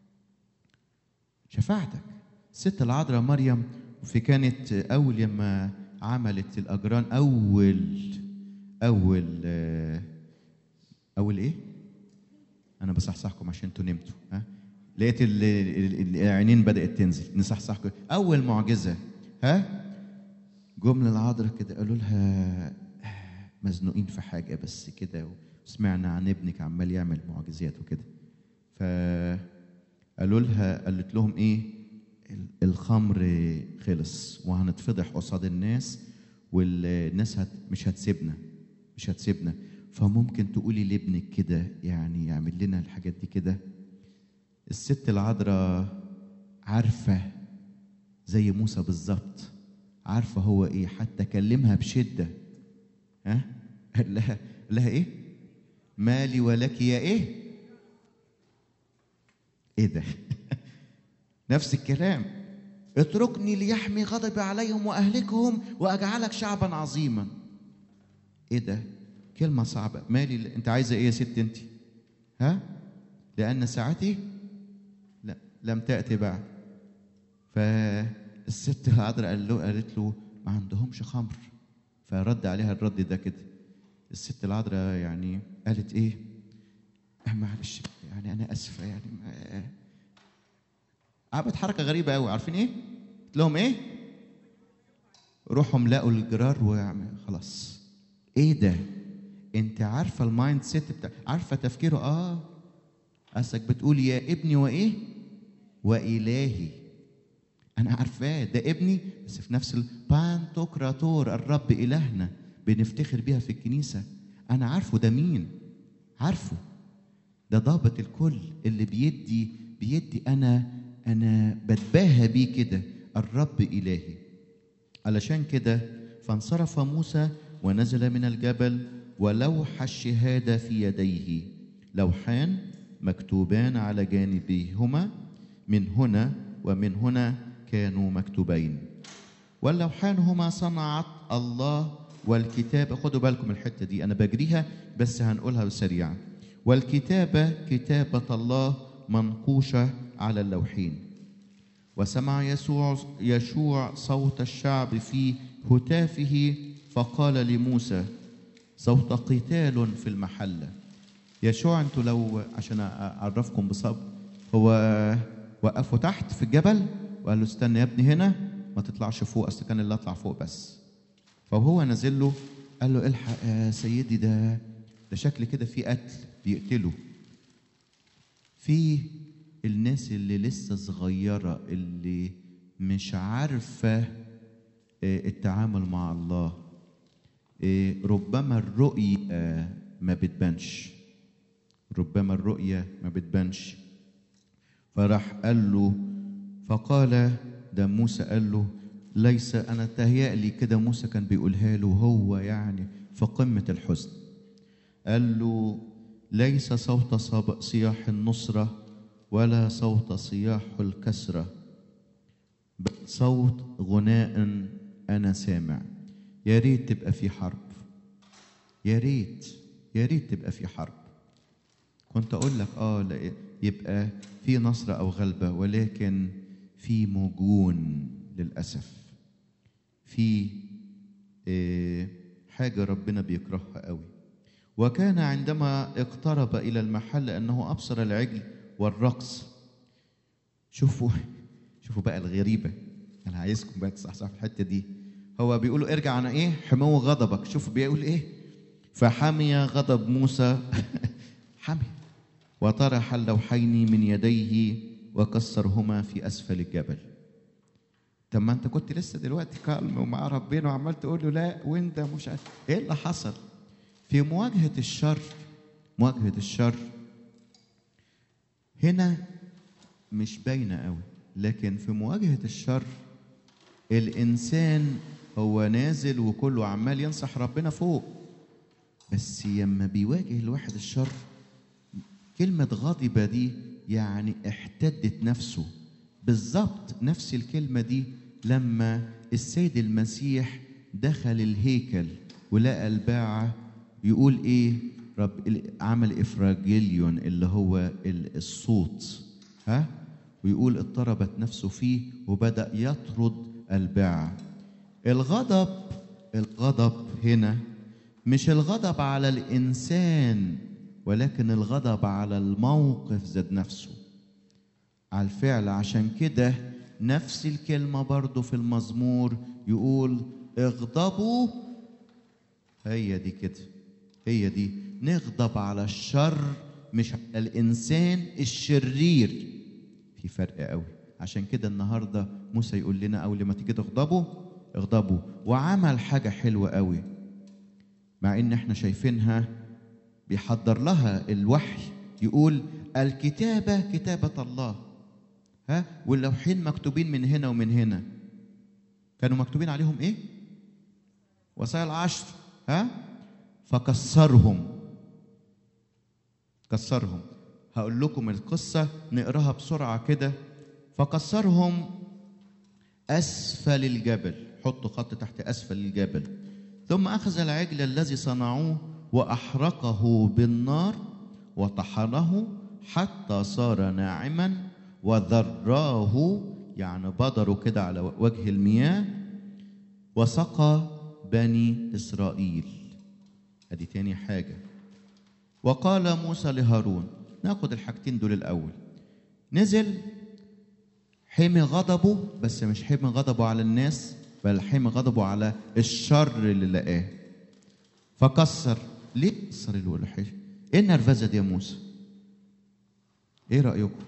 شفاعتك الست العذراء مريم في كانت اول لما عملت الاجران اول اول آه، اول ايه انا بصحصحكم عشان انتوا نمتوا ها لقيت ال- ال- ال- العينين بدات تنزل نصحصحكم اول معجزه ها جم للعذراء كده قالوا لها آه، مزنوقين في حاجه بس كده وسمعنا عن ابنك عمال يعمل معجزات وكده فقالوا لها قالت لهم ايه ال- الخمر خلص وهنتفضح قصاد الناس والناس هت مش هتسيبنا مش هتسيبنا فممكن تقولي لابنك كده يعني يعمل لنا الحاجات دي كده الست العذراء عارفه زي موسى بالظبط عارفه هو ايه حتى كلمها بشده ها قال لها قال لها ايه مالي ولك يا ايه ايه ده نفس الكلام اتركني ليحمي غضبي عليهم واهلكهم واجعلك شعبا عظيما ايه ده كلمه صعبه مالي انت عايزه ايه يا ست انت ها لان ساعتي لا لم تاتي بعد فالست العذراء قال له قالت له ما عندهمش خمر فرد عليها الرد ده كده الست العذراء يعني قالت ايه آه معلش يعني انا اسفه يعني ما- عملت حركه غريبه قوي عارفين ايه قلت لهم ايه روحهم لقوا الجرار وخلاص ايه ده انت عارفه المايند سيت بتاع عارفه تفكيره اه اصلك بتقول يا ابني وايه والهي انا عارفاه ده ابني بس في نفس البانتوكراتور الرب الهنا بنفتخر بيها في الكنيسه انا عارفه ده مين عارفه ده ضابط الكل اللي بيدي بيدي انا انا بتباهى بيه كده الرب الهي علشان كده فانصرف موسى ونزل من الجبل ولوح الشهاده في يديه لوحان مكتوبان على جانبيهما من هنا ومن هنا كانوا مكتوبين واللوحان هما صنعت الله والكتابة خدوا بالكم الحتة دي أنا بجريها بس هنقولها سريعا والكتابة كتابة الله منقوشة على اللوحين وسمع يسوع يشوع صوت الشعب في هتافه فقال لموسى صوت قتال في المحله يشوع انتوا لو عشان اعرفكم بصبر هو وقفوا تحت في الجبل وقال له استنى يا ابني هنا ما تطلعش فوق اصل كان اللي اطلع فوق بس فهو نازل له قال له الحق يا سيدي ده ده شكل كده في قتل بيقتلوا في الناس اللي لسه صغيرة اللي مش عارفة آه، التعامل مع الله آه، ربما الرؤية آه، ما بتبانش ربما الرؤية ما بتبانش فراح قال له فقال ده موسى قال له ليس انا تهيألي كده موسى كان بيقولها له هو يعني في قمه الحزن قال له ليس صوت صب- صياح النصره ولا صوت صياح الكسره بل صوت غناء انا سامع يا ريت تبقى في حرب يا ريت يا ريت تبقى في حرب كنت اقول لك اه لا يبقى في نصر او غلبه ولكن في موجون للاسف في آه، حاجه ربنا بيكرهها قوي وكان عندما اقترب الى المحل انه ابصر العجل والرقص شوفوا شوفوا بقى الغريبه انا عايزكم بقى تصحصحوا في الحته دي هو بيقولوا ارجع عن ايه حمو غضبك شوفوا بيقول ايه فحمي غضب موسى حمي وطرح اللوحين من يديه وكسرهما في اسفل الجبل طب ما انت كنت لسه دلوقتي كالم ومع ربنا وعمال تقول له لا وانت مش عارف ايه اللي حصل في مواجهه الشر مواجهه الشر هنا مش باينه قوي لكن في مواجهه الشر الانسان هو نازل وكله عمال ينصح ربنا فوق بس لما بيواجه الواحد الشر كلمة غضبة دي يعني احتدت نفسه بالظبط نفس الكلمة دي لما السيد المسيح دخل الهيكل ولقى الباعة يقول ايه رب عمل افراجيليون اللي هو ال- الصوت ها ويقول اضطربت نفسه فيه وبدأ يطرد الباعة الغضب الغضب هنا مش الغضب على الإنسان ولكن الغضب على الموقف ذات نفسه على الفعل عشان كده نفس الكلمة برضو في المزمور يقول اغضبوا هي دي كده هي دي نغضب على الشر مش على الإنسان الشرير في فرق قوي عشان كده النهاردة موسى يقول لنا أول ما تيجي تغضبوا اغضبوا وعمل حاجة حلوة قوي مع ان احنا شايفينها بيحضر لها الوحي يقول الكتابة كتابة الله ها واللوحين مكتوبين من هنا ومن هنا كانوا مكتوبين عليهم ايه وصايا العشر ها فكسرهم كسرهم هقول لكم القصة نقراها بسرعة كده فكسرهم أسفل الجبل حطوا خط تحت أسفل الجبل ثم أخذ العجل الذي صنعوه وأحرقه بالنار وطحنه حتى صار ناعما وذراه يعني بدروا كده على وجه المياه وسقى بني إسرائيل ادي تاني حاجة وقال موسى لهارون ناخد الحاجتين دول الأول نزل حمي غضبه بس مش حمي غضبه على الناس بل حمي غضبه على الشر اللي لقاه فكسر ليه كسر الوحش ايه النرفزه دي يا موسى ايه رايكم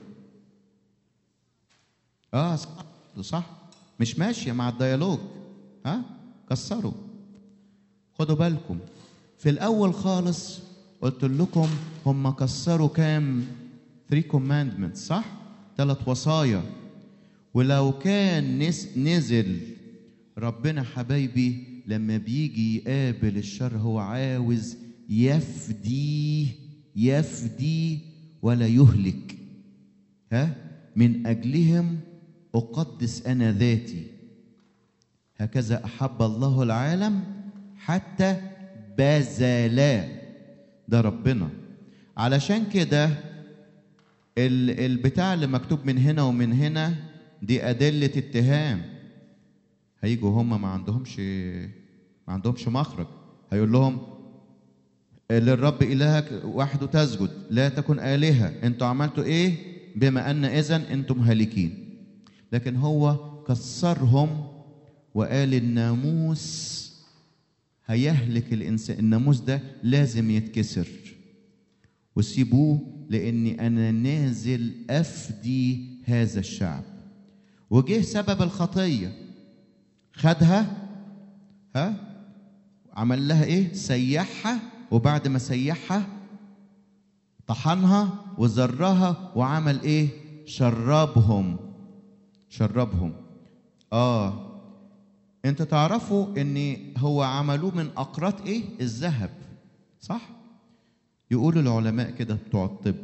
اه صح صح مش ماشيه مع الديالوج ها كسروا خدوا بالكم في الاول خالص قلت لكم هم كسروا كام 3 commandments صح ثلاث وصايا ولو كان نس- نزل ربنا حبايبي لما بيجي يقابل الشر هو عاوز يفدي يفدي ولا يهلك ها من اجلهم اقدس انا ذاتي هكذا احب الله العالم حتى بذلا ده ربنا علشان كده ال- البتاع اللي مكتوب من هنا ومن هنا دي أدلة اتهام هيجوا هم ما عندهمش ما عندهمش مخرج هيقول لهم للرب إلهك وحده تسجد لا تكن آلهة انتوا عملتوا ايه بما أن إذن انتم هالكين لكن هو كسرهم وقال الناموس هيهلك الإنسان الناموس ده لازم يتكسر وسيبوه لاني انا نازل افدي هذا الشعب وجه سبب الخطيه خدها ها عمل لها ايه سيحها وبعد ما سيحها طحنها وزرها وعمل ايه شربهم شربهم اه انت تعرفوا ان هو عملوه من اقراط ايه الذهب صح يقولوا العلماء كده بتوع الطب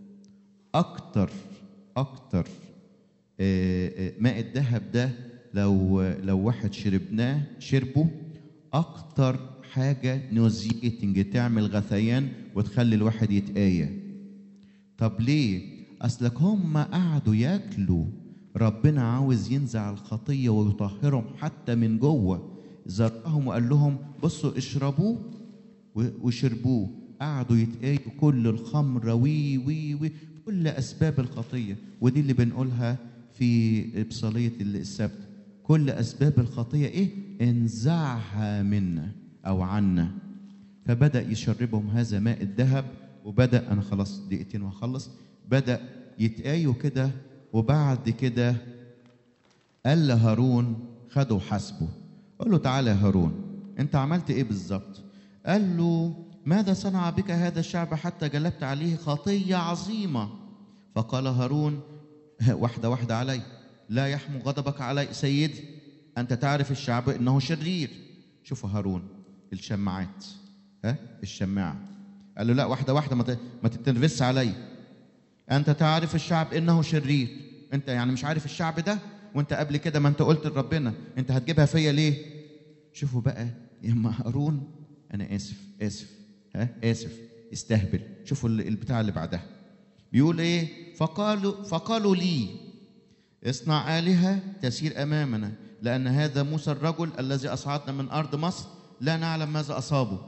اكتر اكتر آه، آه، ماء الذهب ده لو لو واحد شربناه شربه اكتر حاجه نوزيتنج تعمل غثيان وتخلي الواحد يتآية طب ليه اصلك هم قعدوا ياكلوا ربنا عاوز ينزع الخطيه ويطهرهم حتى من جوه زرعهم وقال لهم بصوا اشربوه و- وشربوه قعدوا يتآيوا كل الخمر وي وي وي كل اسباب الخطيه ودي اللي بنقولها في ابصاليه السبت كل اسباب الخطيه ايه انزعها منا او عنا فبدا يشربهم هذا ماء الذهب وبدا انا خلاص دقيقتين وهخلص بدا يتآيوا كده وبعد كده قال لهارون خده حسبه قال له تعالى يا هارون انت عملت ايه بالظبط قال له ماذا صنع بك هذا الشعب حتى جلبت عليه خطيه عظيمه فقال هارون واحده واحده علي لا يحمو غضبك علي سيدي انت تعرف الشعب انه شرير شوفوا هارون الشماعات ها الشماعه قال له لا واحده واحده ما ت- ما تتنرفزش علي انت تعرف الشعب انه شرير انت يعني مش عارف الشعب ده وانت قبل كده ما انت قلت لربنا انت هتجيبها فيا ليه شوفوا بقى يا اما هارون انا اسف اسف ها اسف استهبل شوفوا ال- البتاع اللي بعدها بيقول ايه فقالوا فقالوا لي اصنع آلهة تسير أمامنا لأن هذا موسى الرجل الذي أصعدنا من أرض مصر لا نعلم ماذا أصابه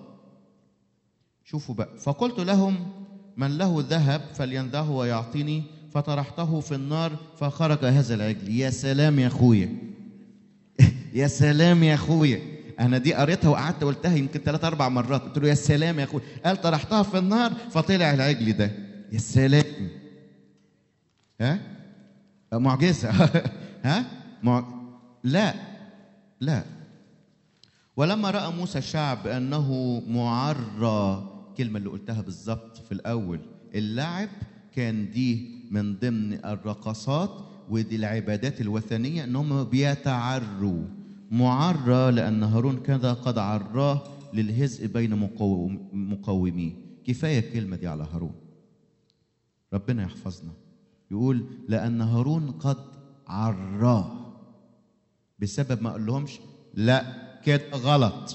شوفوا بقى فقلت لهم من له ذهب فلينذه ويعطيني فطرحته في النار فخرج هذا العجل يا سلام يا اخويا يا سلام يا اخويا انا دي قريتها وقعدت قلتها يمكن ثلاث اربع مرات قلت له يا سلام يا اخويا قال طرحتها في النار فطلع العجل ده يا سلام ها معجزه ها مع... لا لا ولما راى موسى الشعب انه معرى الكلمه اللي قلتها بالظبط في الاول اللعب كان دي من ضمن الرقصات ودي العبادات الوثنيه انهم بيتعروا معرى لان هارون كذا قد عراه للهزء بين مقاوم- مقاوميه كفايه الكلمه دي على هارون ربنا يحفظنا يقول لان هارون قد عراه بسبب ما قال لهمش لا كده غلط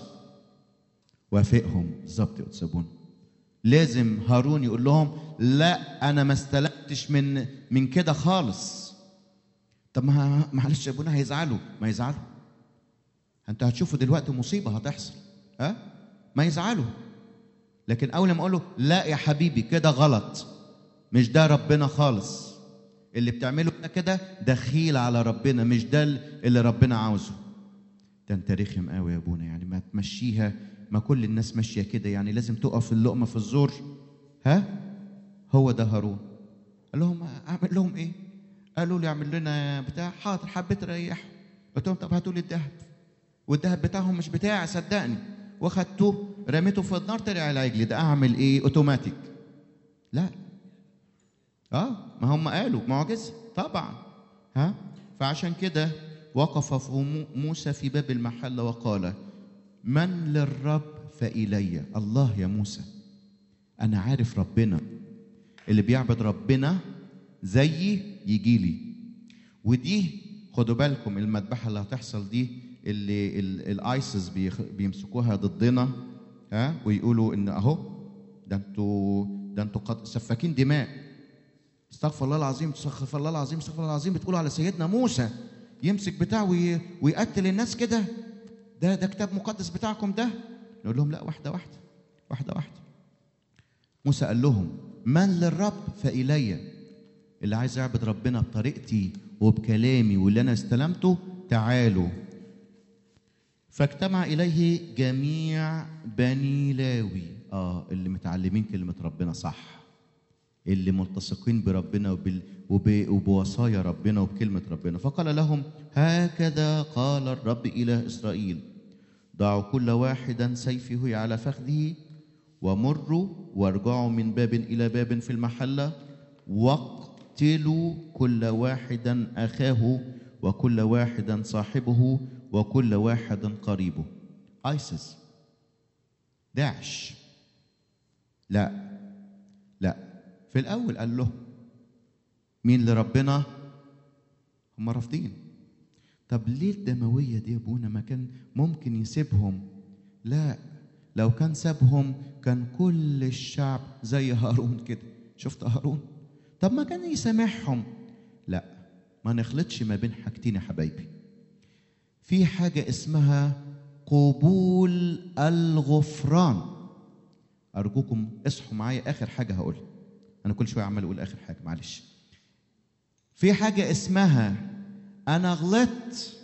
وافقهم بالظبط يا أستاذ لازم هارون يقول لهم لا انا ما استلمتش من من كده خالص طب ما معلش يا ابونا هيزعلوا ما يزعلوا انت هتشوفوا دلوقتي مصيبه هتحصل ها ما يزعلوا لكن اول ما اقول له لا يا حبيبي كده غلط مش ده ربنا خالص اللي بتعمله ده كده دخيل على ربنا مش ده اللي ربنا عاوزه ده انت رخم قوي يا ابونا يعني ما تمشيها ما كل الناس ماشيه كده يعني لازم تقف اللقمه في الزور ها هو ده هارون قال لهم اعمل لهم ايه قالوا لي اعمل لنا بتاع حاضر حبيت اريحهم قلت لهم طب هاتوا لي الذهب والذهب بتاعهم مش بتاعي صدقني واخدته رميته في النار طلع العجل ده اعمل ايه اوتوماتيك لا اه ما هم قالوا معجزه طبعا ها فعشان كده وقف في مو- موسى في باب المحل وقال من للرب فإلي الله يا موسى أنا عارف ربنا اللي بيعبد ربنا زيي يجي لي ودي خدوا بالكم المذبحة اللي هتحصل دي اللي ال- الايسس بيخ- بيمسكوها ضدنا ها ويقولوا ان اهو ده انتوا ده انتوا قد سفاكين دماء استغفر الله العظيم استغفر الله العظيم استغفر الله العظيم بتقولوا على سيدنا موسى يمسك بتاعه وي... ويقتل الناس كده ده ده كتاب مقدس بتاعكم ده نقول لهم لا واحده واحده واحده واحده موسى قال لهم من للرب فإلي اللي عايز يعبد ربنا بطريقتي وبكلامي واللي انا استلمته تعالوا فاجتمع اليه جميع بني لاوي اه اللي متعلمين كلمه ربنا صح اللي ملتصقين بربنا وبال... وب... وبوصايا ربنا وبكلمة ربنا فقال لهم هكذا قال الرب إله إسرائيل ضعوا كل واحدا سيفه على فخذه ومروا وارجعوا من باب إلى باب في المحلة واقتلوا كل واحدا أخاه وكل واحدا صاحبه وكل واحد قريبه ايسس داعش لا لا في الاول قال له مين لربنا هم رافضين طب ليه الدمويه دي يا ابونا ما كان ممكن يسيبهم لا لو كان سابهم كان كل الشعب زي هارون كده شفت هارون طب ما كان يسامحهم لا ما نخلطش ما بين حاجتين يا حبايبي في حاجة اسمها قبول الغفران أرجوكم اصحوا معايا آخر حاجة هقولها أنا كل شوية عمال أقول آخر حاجة معلش في حاجة اسمها أنا غلطت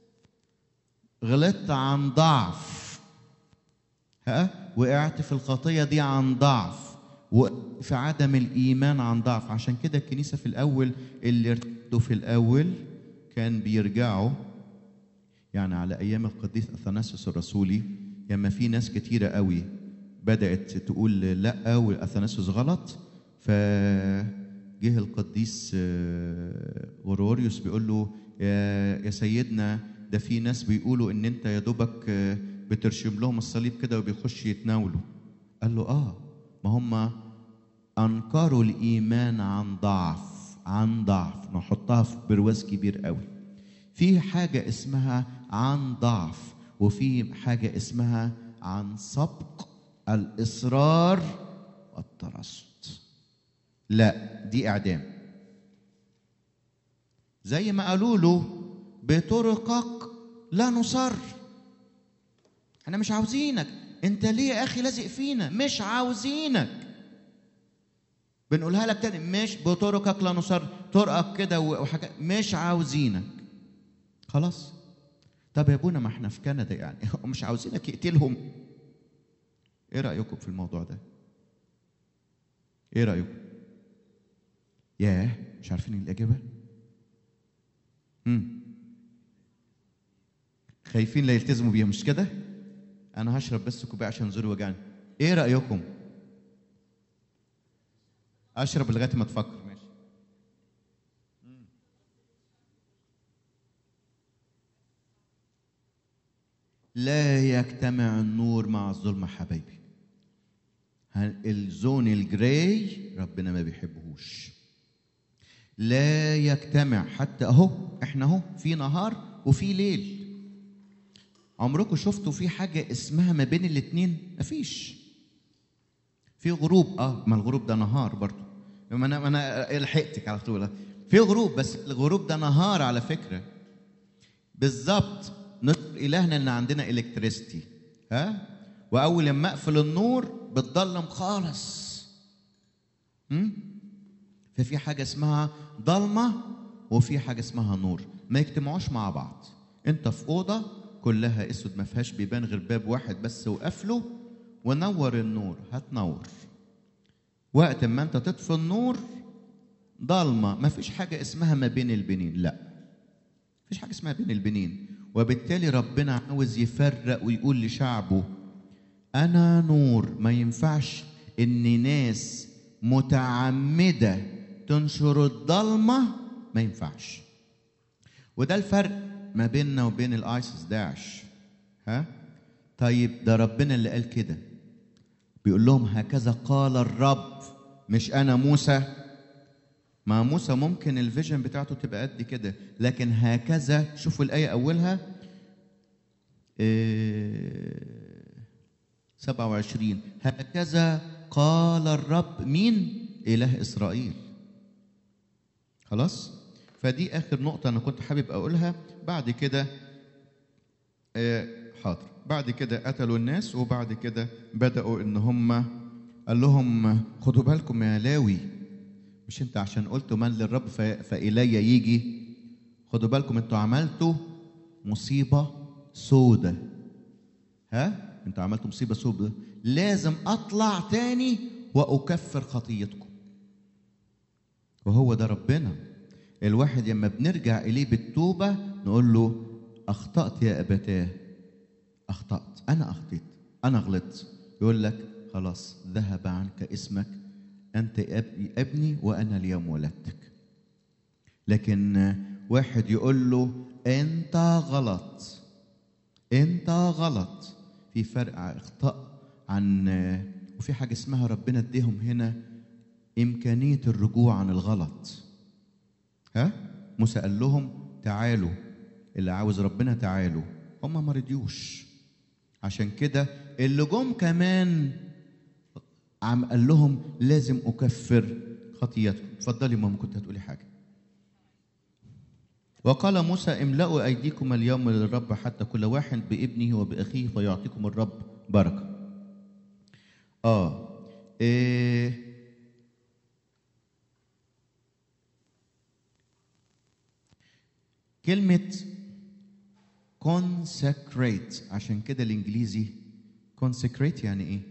غلطت عن ضعف ها وقعت في الخطية دي عن ضعف وفي عدم الإيمان عن ضعف عشان كده الكنيسة في الأول اللي ارتدوا في الأول كان بيرجعوا يعني على أيام القديس أثناسيوس الرسولي لما في ناس كتيرة قوي بدأت تقول لأ وأثناسيوس غلط فجه القديس آه، غروريوس بيقول له يا يا سيدنا ده في ناس بيقولوا ان انت يا دوبك آه، بترشم لهم الصليب كده وبيخش يتناولوا قال له اه ما هم انكروا الايمان عن ضعف عن ضعف نحطها في برواز كبير قوي في حاجه اسمها عن ضعف وفي حاجه اسمها عن سبق الاصرار والترصد لا دي اعدام زي ما قالوا له بطرقك لا نصر احنا مش عاوزينك انت ليه يا اخي لازق فينا مش عاوزينك بنقولها لك تاني مش بطرقك لا نصر طرقك كده وحاجات مش عاوزينك خلاص طب يا ابونا ما احنا في كندا يعني مش عاوزينك يقتلهم ايه رايكم في الموضوع ده ايه رايكم ياه مش عارفين الاجابه امم خايفين لا يلتزموا بيها مش كده انا هشرب بس كوبايه عشان زوري وجعني ايه رايكم اشرب لغايه ما تفكر ماشي لا يجتمع النور مع الظلمه حبايبي ه- الزون الجراي ربنا ما بيحبهوش لا يجتمع حتى اهو احنا اهو في نهار وفي ليل عمركم شفتوا في حاجه اسمها ما بين الاتنين مفيش في غروب اه ما الغروب ده نهار برضو ما انا ما انا لحقتك على طول في غروب بس الغروب ده نهار على فكره بالظبط نشكر الهنا ان عندنا الكتريستي ها واول لما اقفل النور بتضلم خالص م? ففي حاجه اسمها ضلمه وفي حاجه اسمها نور ما يجتمعوش مع بعض انت في اوضه كلها اسود ما فيهاش بيبان غير باب واحد بس وقفله ونور النور هتنور وقت ما انت تطفي النور ضلمه ما فيش حاجه اسمها ما بين البنين لا مفيش حاجه اسمها بين البنين وبالتالي ربنا عاوز يفرق ويقول لشعبه انا نور ما ينفعش ان ناس متعمده تنشر الضلمه ما ينفعش وده الفرق ما بيننا وبين الايسس داعش ها طيب ده ربنا اللي قال كده بيقول لهم هكذا قال الرب مش انا موسى ما موسى ممكن الفيجن بتاعته تبقى قد كده لكن هكذا شوفوا الآية أولها إيه 27 هكذا قال الرب مين إله إسرائيل خلاص فدي آخر نقطة أنا كنت حابب أقولها بعد كده آه، حاضر بعد كده قتلوا الناس وبعد كده بدأوا إن هم قال لهم خدوا بالكم يا لاوي مش انت عشان قلت من للرب ف- فإلي يجي خدوا بالكم انتوا عملتوا مصيبة سودة ها انتوا عملتوا مصيبة سودة لازم اطلع تاني واكفر خطيتكم وهو ده ربنا الواحد لما بنرجع اليه بالتوبة نقول له اخطأت يا ابتاه اخطأت انا اخطيت انا غلطت يقول لك خلاص ذهب عنك اسمك انت ابني ابني وانا اليوم ولدتك لكن واحد يقول له انت غلط انت غلط في فرق اخطاء عن وفي حاجه اسمها ربنا اديهم هنا امكانيه الرجوع عن الغلط ها موسى قال لهم تعالوا اللي عاوز ربنا تعالوا هم ما رضيوش عشان كده اللي جم كمان عم قال لهم لازم اكفر خطيئتكم اتفضلي ماما كنت هتقولي حاجه وقال موسى املأوا أيديكم اليوم للرب حتى كل واحد بابنه وبأخيه فيعطيكم الرب بركة. آه إيه كلمة consecrate عشان كده الإنجليزي consecrate يعني إيه؟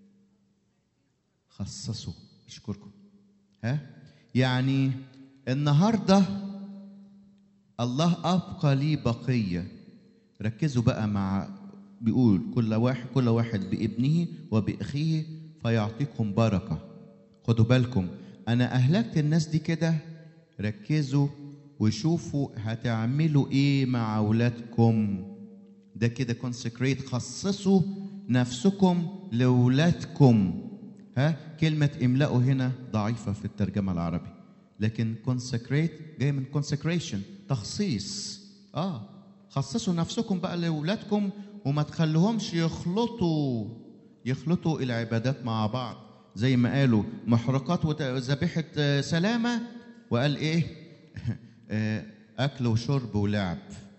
خصصوا أشكركم ها؟ يعني النهارده الله أبقى لي بقية ركزوا بقى مع بيقول كل واحد كل واحد بابنه وبأخيه فيعطيكم بركة خدوا بالكم أنا أهلكت الناس دي كده ركزوا وشوفوا هتعملوا إيه مع أولادكم ده كده consecrate خصصوا نفسكم لأولادكم ها كلمة املأوا هنا ضعيفة في الترجمة العربي لكن consecrate جاي من consecration تخصيص اه خصصوا نفسكم بقى لاولادكم وما تخلوهمش يخلطوا يخلطوا العبادات مع بعض زي ما قالوا محرقات وذبيحه سلامه وقال ايه اكل وشرب ولعب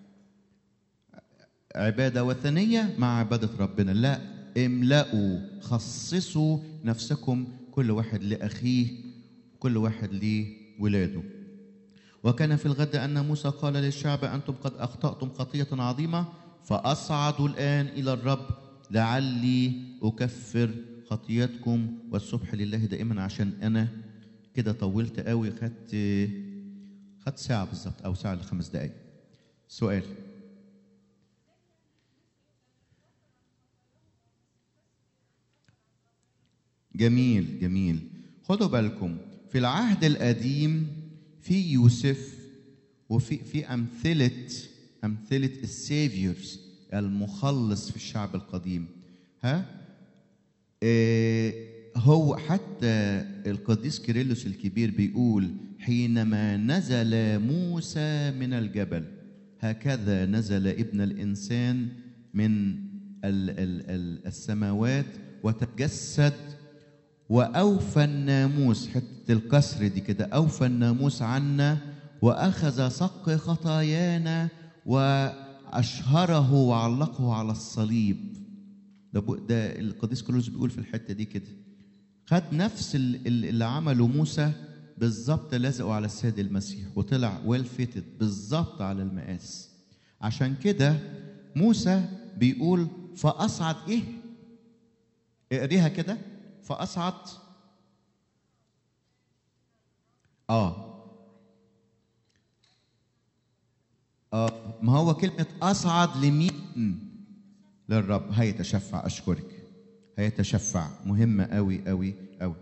عباده وثنيه مع عباده ربنا لا املأوا خصصوا نفسكم كل واحد لاخيه كل واحد لولاده وكان في الغد أن موسى قال للشعب أنتم قد أخطأتم خطية عظيمة فأصعدوا الآن إلى الرب لعلي أكفر خطيتكم والصبح لله دائما عشان أنا كده طولت قوي خدت خدت ساعة بالظبط أو ساعة لخمس دقايق سؤال جميل جميل خدوا بالكم في العهد القديم في يوسف وفي في امثله امثله السيفيورز المخلص في الشعب القديم ها إيه هو حتى القديس كيرلس الكبير بيقول حينما نزل موسى من الجبل هكذا نزل ابن الانسان من ال ال ال السماوات وتجسد واوفى الناموس حته الكسر دي كده اوفى الناموس عنا واخذ صق خطايانا واشهره وعلقه على الصليب ده, ده القديس كرولوس بيقول في الحته دي كده خد نفس اللي عمله موسى بالظبط لزقه على السيد المسيح وطلع ويل فيتد بالظبط على المقاس عشان كده موسى بيقول فاصعد ايه اقريها كده فأصعد آه آه ما هو كلمة أصعد لمين؟ للرب هيتشفع أشكرك هيتشفع مهمة أوي أوي أوي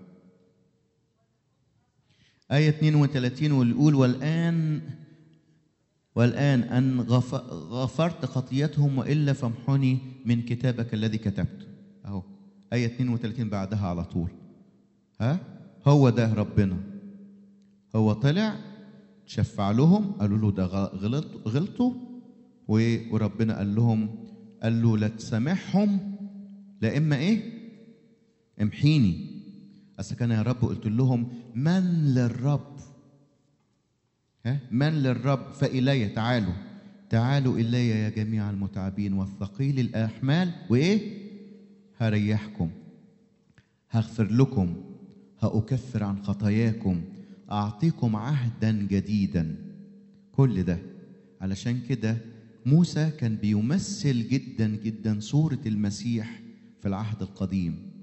آية 32 ويقول والآن والآن أن غفرت خطيتهم وإلا فامحني من كتابك الذي كتبته أهو آية 32 بعدها على طول ها هو ده ربنا هو طلع شفع لهم قالوا له ده غلط غلطوا وربنا قال لهم قال له لا تسامحهم لا اما ايه امحيني اصل كان يا رب قلت لهم من للرب ها من للرب فإلي تعالوا تعالوا إلي يا جميع المتعبين والثقيل الأحمال وإيه هريحكم هغفر لكم هأكفر عن خطاياكم أعطيكم عهدا جديدا كل ده علشان كده موسى كان بيمثل جدا جدا صورة المسيح في العهد القديم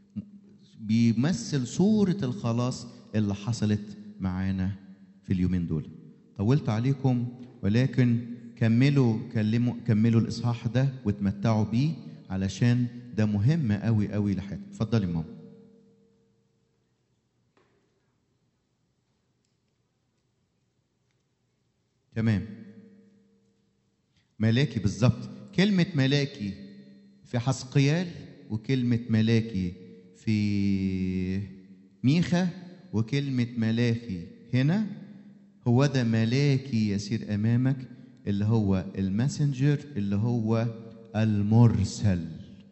بيمثل صورة الخلاص اللي حصلت معانا في اليومين دول طولت عليكم ولكن كملوا كلموا كملوا الإصحاح ده وتمتعوا بيه علشان ده مهم قوي قوي لحياتك اتفضلي ماما تمام ملاكي بالظبط كلمة ملاكي في حسقيال وكلمة ملاكي في ميخا وكلمة ملاكي هنا هو ده ملاكي يسير أمامك اللي هو الماسنجر اللي هو المرسل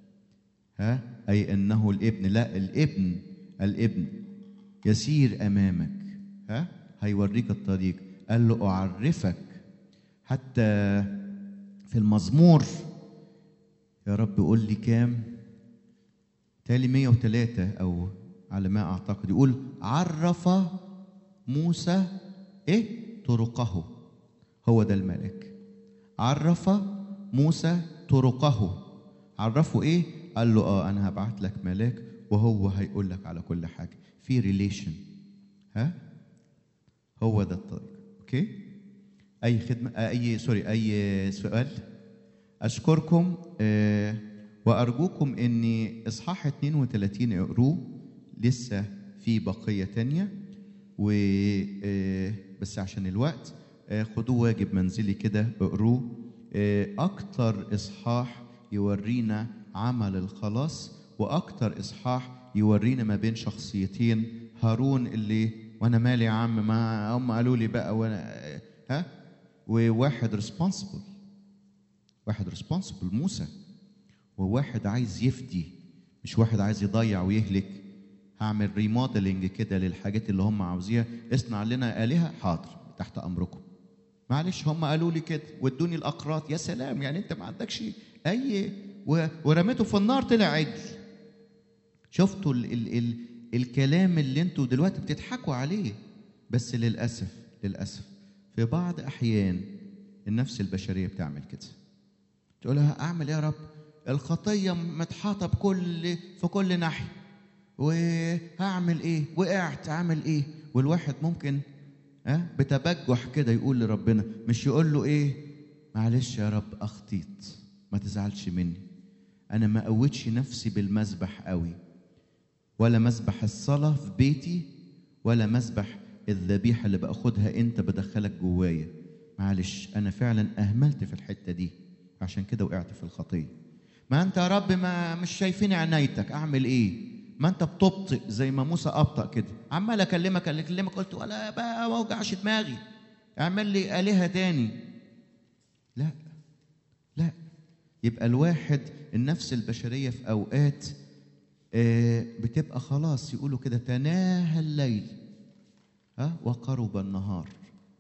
ها أي أنه الابن لا الابن الابن يسير أمامك ها هيوريك الطريق قال له أعرفك حتى في المزمور يا رب قول لي كام تالي 103 أو على ما أعتقد يقول عرف موسى إيه طرقه هو ده الملك عرف موسى طرقه عرفه ايه قال له اه انا هبعت لك ملاك وهو هيقول لك على كل حاجه في ريليشن ها هو ده الطريق اوكي اي خدمه آه، اي سوري اي سؤال اشكركم آه وارجوكم اني اصحاح 32 اقروه لسه في بقيه تانية و آه، بس عشان الوقت آه، خدوه واجب منزلي كده اقروه آه، اكتر اصحاح يورينا عمل الخلاص واكتر اصحاح يورينا ما بين شخصيتين هارون اللي وانا مالي يا عم ما هم قالوا لي بقى وانا ها وواحد ريسبونسبل واحد ريسبونسبل موسى وواحد عايز يفدي مش واحد عايز يضيع ويهلك هعمل ريموديلنج كده للحاجات اللي هم عاوزيها اصنع لنا آلهة حاضر تحت أمركم معلش هم قالوا لي كده وادوني الأقراط يا سلام يعني أنت ما عندكش أي و- ورميته في النار طلع عجل شفتوا ال ال ال الكلام اللي انتوا دلوقتي بتضحكوا عليه بس للأسف للأسف في بعض أحيان النفس البشرية بتعمل كده تقولها أعمل إيه يا رب الخطية متحاطة بكل في كل ناحية وهعمل إيه وقعت أعمل إيه والواحد ممكن ها بتبجح كده يقول لربنا مش يقول له إيه معلش يا رب أخطيت ما تزعلش مني أنا ما قوتش نفسي بالمذبح قوي ولا مسبح الصلاة في بيتي ولا مسبح الذبيحة اللي باخدها انت بدخلك جوايا معلش انا فعلا اهملت في الحتة دي عشان كده وقعت في الخطية ما انت يا رب ما مش شايفين عنايتك اعمل ايه ما انت بتبطئ زي ما موسى ابطأ كده عمال اكلمك اكلمك قلت ولا بقى ما اوجعش دماغي اعمل لي آلهة تاني لا لا يبقى الواحد النفس البشرية في أوقات آه، بتبقى خلاص يقولوا كده تناهى الليل ها وقرب النهار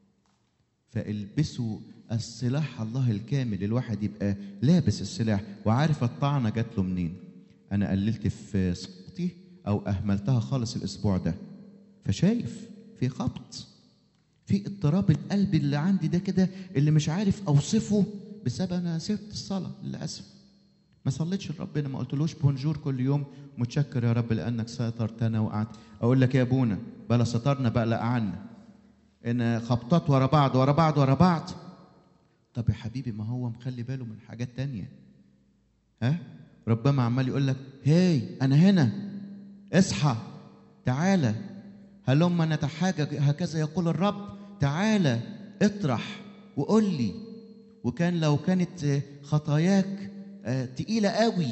فالبسوا السلاح الله الكامل الواحد يبقى لابس السلاح وعارف الطعنة جات له منين أنا قللت في صوتي أو أهملتها خالص الأسبوع ده فشايف في خبط في اضطراب القلب اللي عندي ده كده اللي مش عارف اوصفه بسبب انا سبت الصلاه للاسف ما صليتش لربنا ما قلتلوش بونجور كل يوم متشكر يا رب لانك سترتنا وقعدت اقول لك يا ابونا بلا سترنا بقى لقعنا ان خبطات ورا بعض ورا بعض ورا بعض طب يا حبيبي ما هو مخلي باله من حاجات تانية ها ربما عمال يقول لك هاي انا هنا اصحى تعالى هلما نتحاجج هكذا يقول الرب تعالى اطرح وقول لي وكان لو كانت آه، خطاياك آه، تقيلة قوي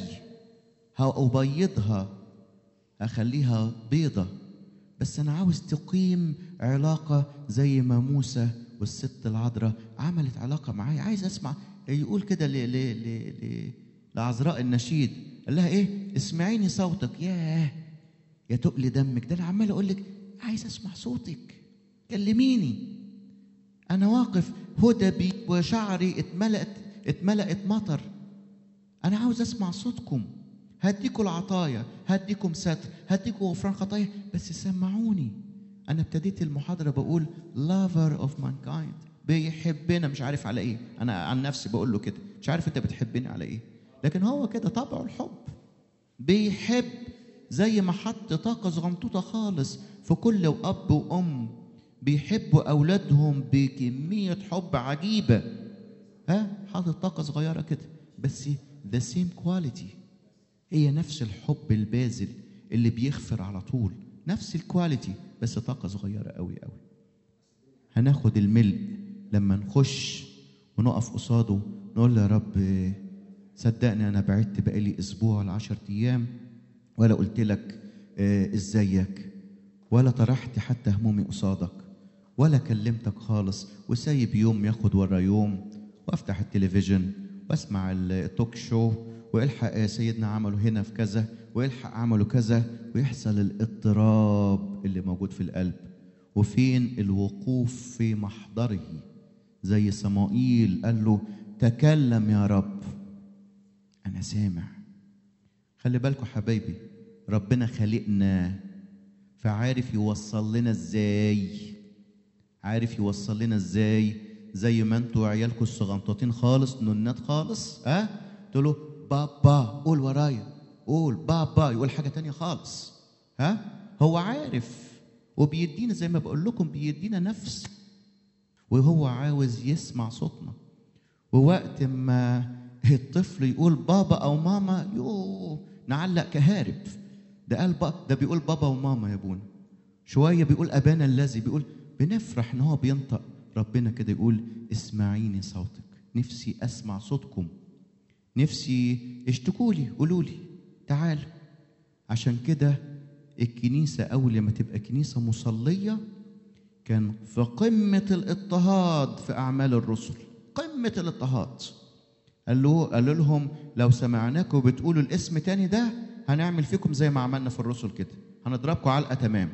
هأبيضها أخليها بيضة بس أنا عاوز تقيم علاقة زي ما موسى والست العذراء عملت علاقة معايا عايز أسمع يقول كده ل- ل- ل- ل- لعذراء النشيد قال لها إيه اسمعيني صوتك ياه يا تقل دمك ده انا عمال اقول لك عايز اسمع صوتك كلميني انا واقف هدبي وشعري اتملأت اتملأت مطر انا عاوز اسمع صوتكم هديكوا العطايا هديكم ستر هديكوا غفران خطايا بس سمعوني انا ابتديت المحاضره بقول lover of mankind بيحبنا مش عارف على ايه انا عن نفسي بقول له كده مش عارف انت بتحبني على ايه لكن هو كده طبعه الحب بيحب زي ما حط طاقة صغنطوطة خالص في كل أب وأم بيحبوا أولادهم بكمية حب عجيبة ها حاطط طاقة صغيرة كده بس the same quality هي نفس الحب البازل اللي بيغفر على طول نفس الكواليتي بس طاقة صغيرة قوي قوي هناخد الملء لما نخش ونقف قصاده نقول له يا رب صدقني انا بعدت بقالي اسبوع ولا 10 ايام ولا قلت لك آه، ازيك ولا طرحت حتى همومي قصادك ولا كلمتك خالص وسايب يوم ياخد ورا يوم وافتح التلفزيون واسمع التوك شو والحق يا سيدنا عملوا هنا في كذا والحق عملوا كذا ويحصل الاضطراب اللي موجود في القلب وفين الوقوف في محضره زي صمائيل قال له تكلم يا رب انا سامع خلي بالكم حبايبي ربنا خلقنا فعارف يوصل لنا ازاي عارف يوصل لنا ازاي زي ما انتوا عيالكم الصغنطاطين خالص نونات خالص ها أه؟ تقولوا بابا قول ورايا قول بابا يقول حاجه تانية خالص ها هو عارف وبيدينا زي ما بقول لكم بيدينا نفس وهو عاوز يسمع صوتنا ووقت ما الطفل يقول بابا او ماما يو نعلق كهارب ده قال بقى ده بيقول بابا وماما يا ابونا شويه بيقول ابانا الذي بيقول بنفرح ان هو بينطق ربنا كده يقول اسمعيني صوتك نفسي اسمع صوتكم نفسي اشتكوا لي قولوا لي تعالوا عشان كده الكنيسه اول لما تبقى كنيسه مصليه كان في قمه الاضطهاد في اعمال الرسل قمه الاضطهاد قال له قالوا لهم لو سمعناكم بتقولوا الاسم تاني ده هنعمل فيكم زي ما عملنا في الرسل كده هنضربكم علقه تمام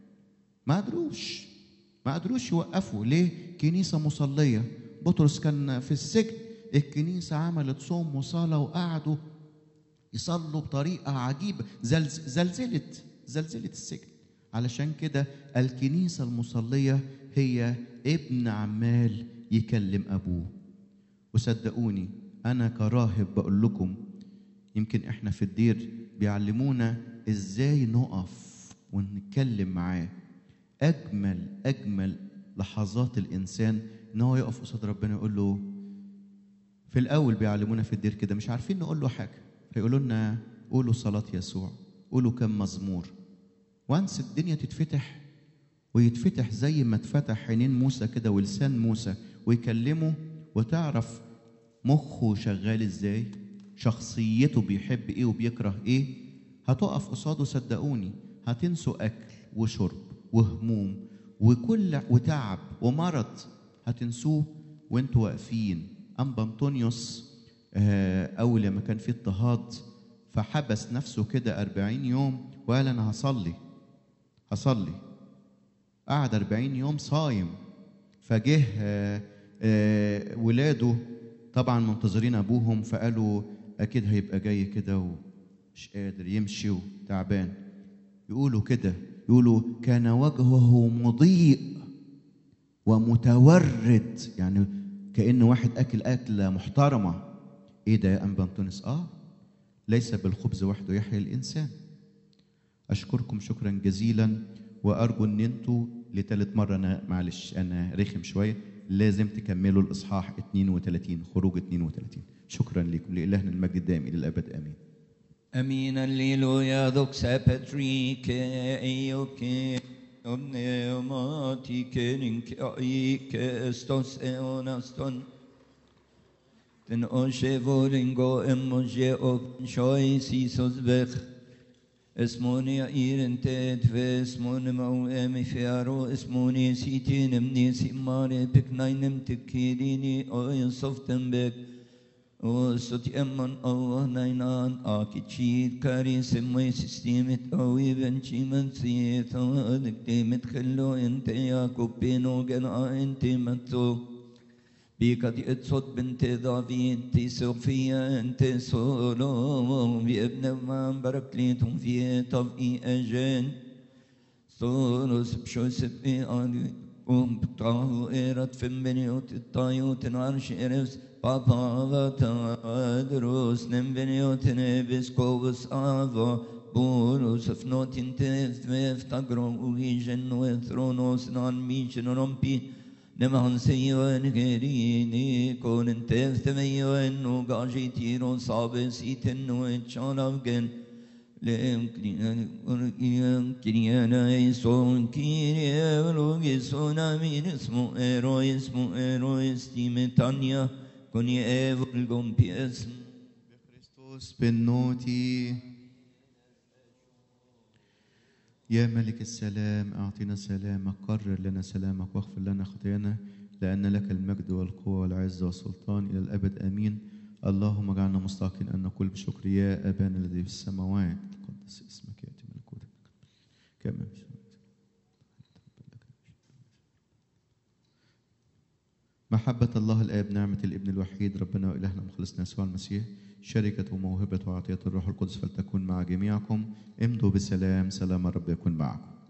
ما قدروش ما قدروش يوقفوا ليه كنيسه مصليه بطرس كان في السجن الكنيسه عملت صوم وصلاه وقعدوا يصلوا بطريقه عجيبه زلز زلزلت زلزلت السجن علشان كده الكنيسه المصليه هي ابن عمال يكلم ابوه وصدقوني انا كراهب بقول لكم يمكن احنا في الدير بيعلمونا ازاي نقف ونتكلم معاه اجمل اجمل لحظات الانسان ان هو يقف قصاد ربنا يقول له في الاول بيعلمونا في الدير كده مش عارفين نقول له حاجه فيقولوا لنا قولوا صلاه يسوع قولوا كم مزمور وانس الدنيا تتفتح ويتفتح زي ما اتفتح عينين موسى كده ولسان موسى ويكلمه وتعرف مخه شغال ازاي شخصيته بيحب ايه وبيكره ايه هتقف قصاده صدقوني هتنسوا اكل وشرب وهموم وكل وتعب ومرض هتنسوه وانتوا واقفين انبا انطونيوس آه، اول لما كان في اضطهاد فحبس نفسه كده أربعين يوم وقال انا هصلي هصلي قعد أربعين يوم صايم فجه آه، آه، ولاده طبعا منتظرين ابوهم فقالوا اكيد هيبقى جاي كده ومش قادر يمشي وتعبان يقولوا كده يقولوا كان وجهه مضيء ومتورد يعني كأن واحد أكل أكلة محترمة إيه ده يا أنبا أنطونيوس؟ آه ليس بالخبز وحده يحيى الإنسان أشكركم شكرا جزيلا وأرجو إن أنتوا لتالت مرة أنا معلش أنا رخم شوية لازم تكملوا الإصحاح 32 خروج 32 شكرا لكم لإلهنا المجد الدائم إلى الأبد آمين Amin, alleluia, doxa Patrike, eioke, omneomatike, ninke, aike, estos eonaston. Den oshe voringo emoje op shoi sisos bech. اسموني إيرن تدفى اسمون مو أمي فيارو اسموني سيتين امني سيماري بك ناينم تكيريني أو ينصفتن بك وصوت أمن الله نينان آكي تشيد كاري سمي سيستيمت أوي بنشي من سيث ودك تيمت خلو انت يا كوبينو جنا انت متو بيكاد اتصد بنت دافيد تي صوفيا انت سولو بابن من بركليتهم في طفئي اجن سولوس بشو سبي آلي قوم بطاهو إيرت في بنيوت الطايوت عرش إرس بابا وتادروس نم بنيوت نبس كوبس آفا بولوس فنوت انتف مفتقرو وهيجن وثرونوس نان ميشن رمبي نمان سيوان غيريني كون انتف ثميوان وقاجي تيرو صاب سيتن وچالافجن لم كريانا يسون كيريا ولوغي سونا من اسمه ايرو اسمه ايرو استيمتانيا كوني ايفو الجون بيسم بنوتي يا ملك السلام أعطنا سلامك قرر لنا سلامك واغفر لنا خطايانا لأن لك المجد والقوة والعزة والسلطان إلى الأبد آمين اللهم اجعلنا مستحقين أن نقول بشكر يا أبانا الذي في السماوات تقدس اسمك يأتي ملكوتك كما في السماء. محبة الله الآب نعمة الابن الوحيد ربنا وإلهنا مخلصنا يسوع المسيح شركة وموهبة وعطية الروح القدس فلتكن مع جميعكم امضوا بسلام سلام الرب يكون معكم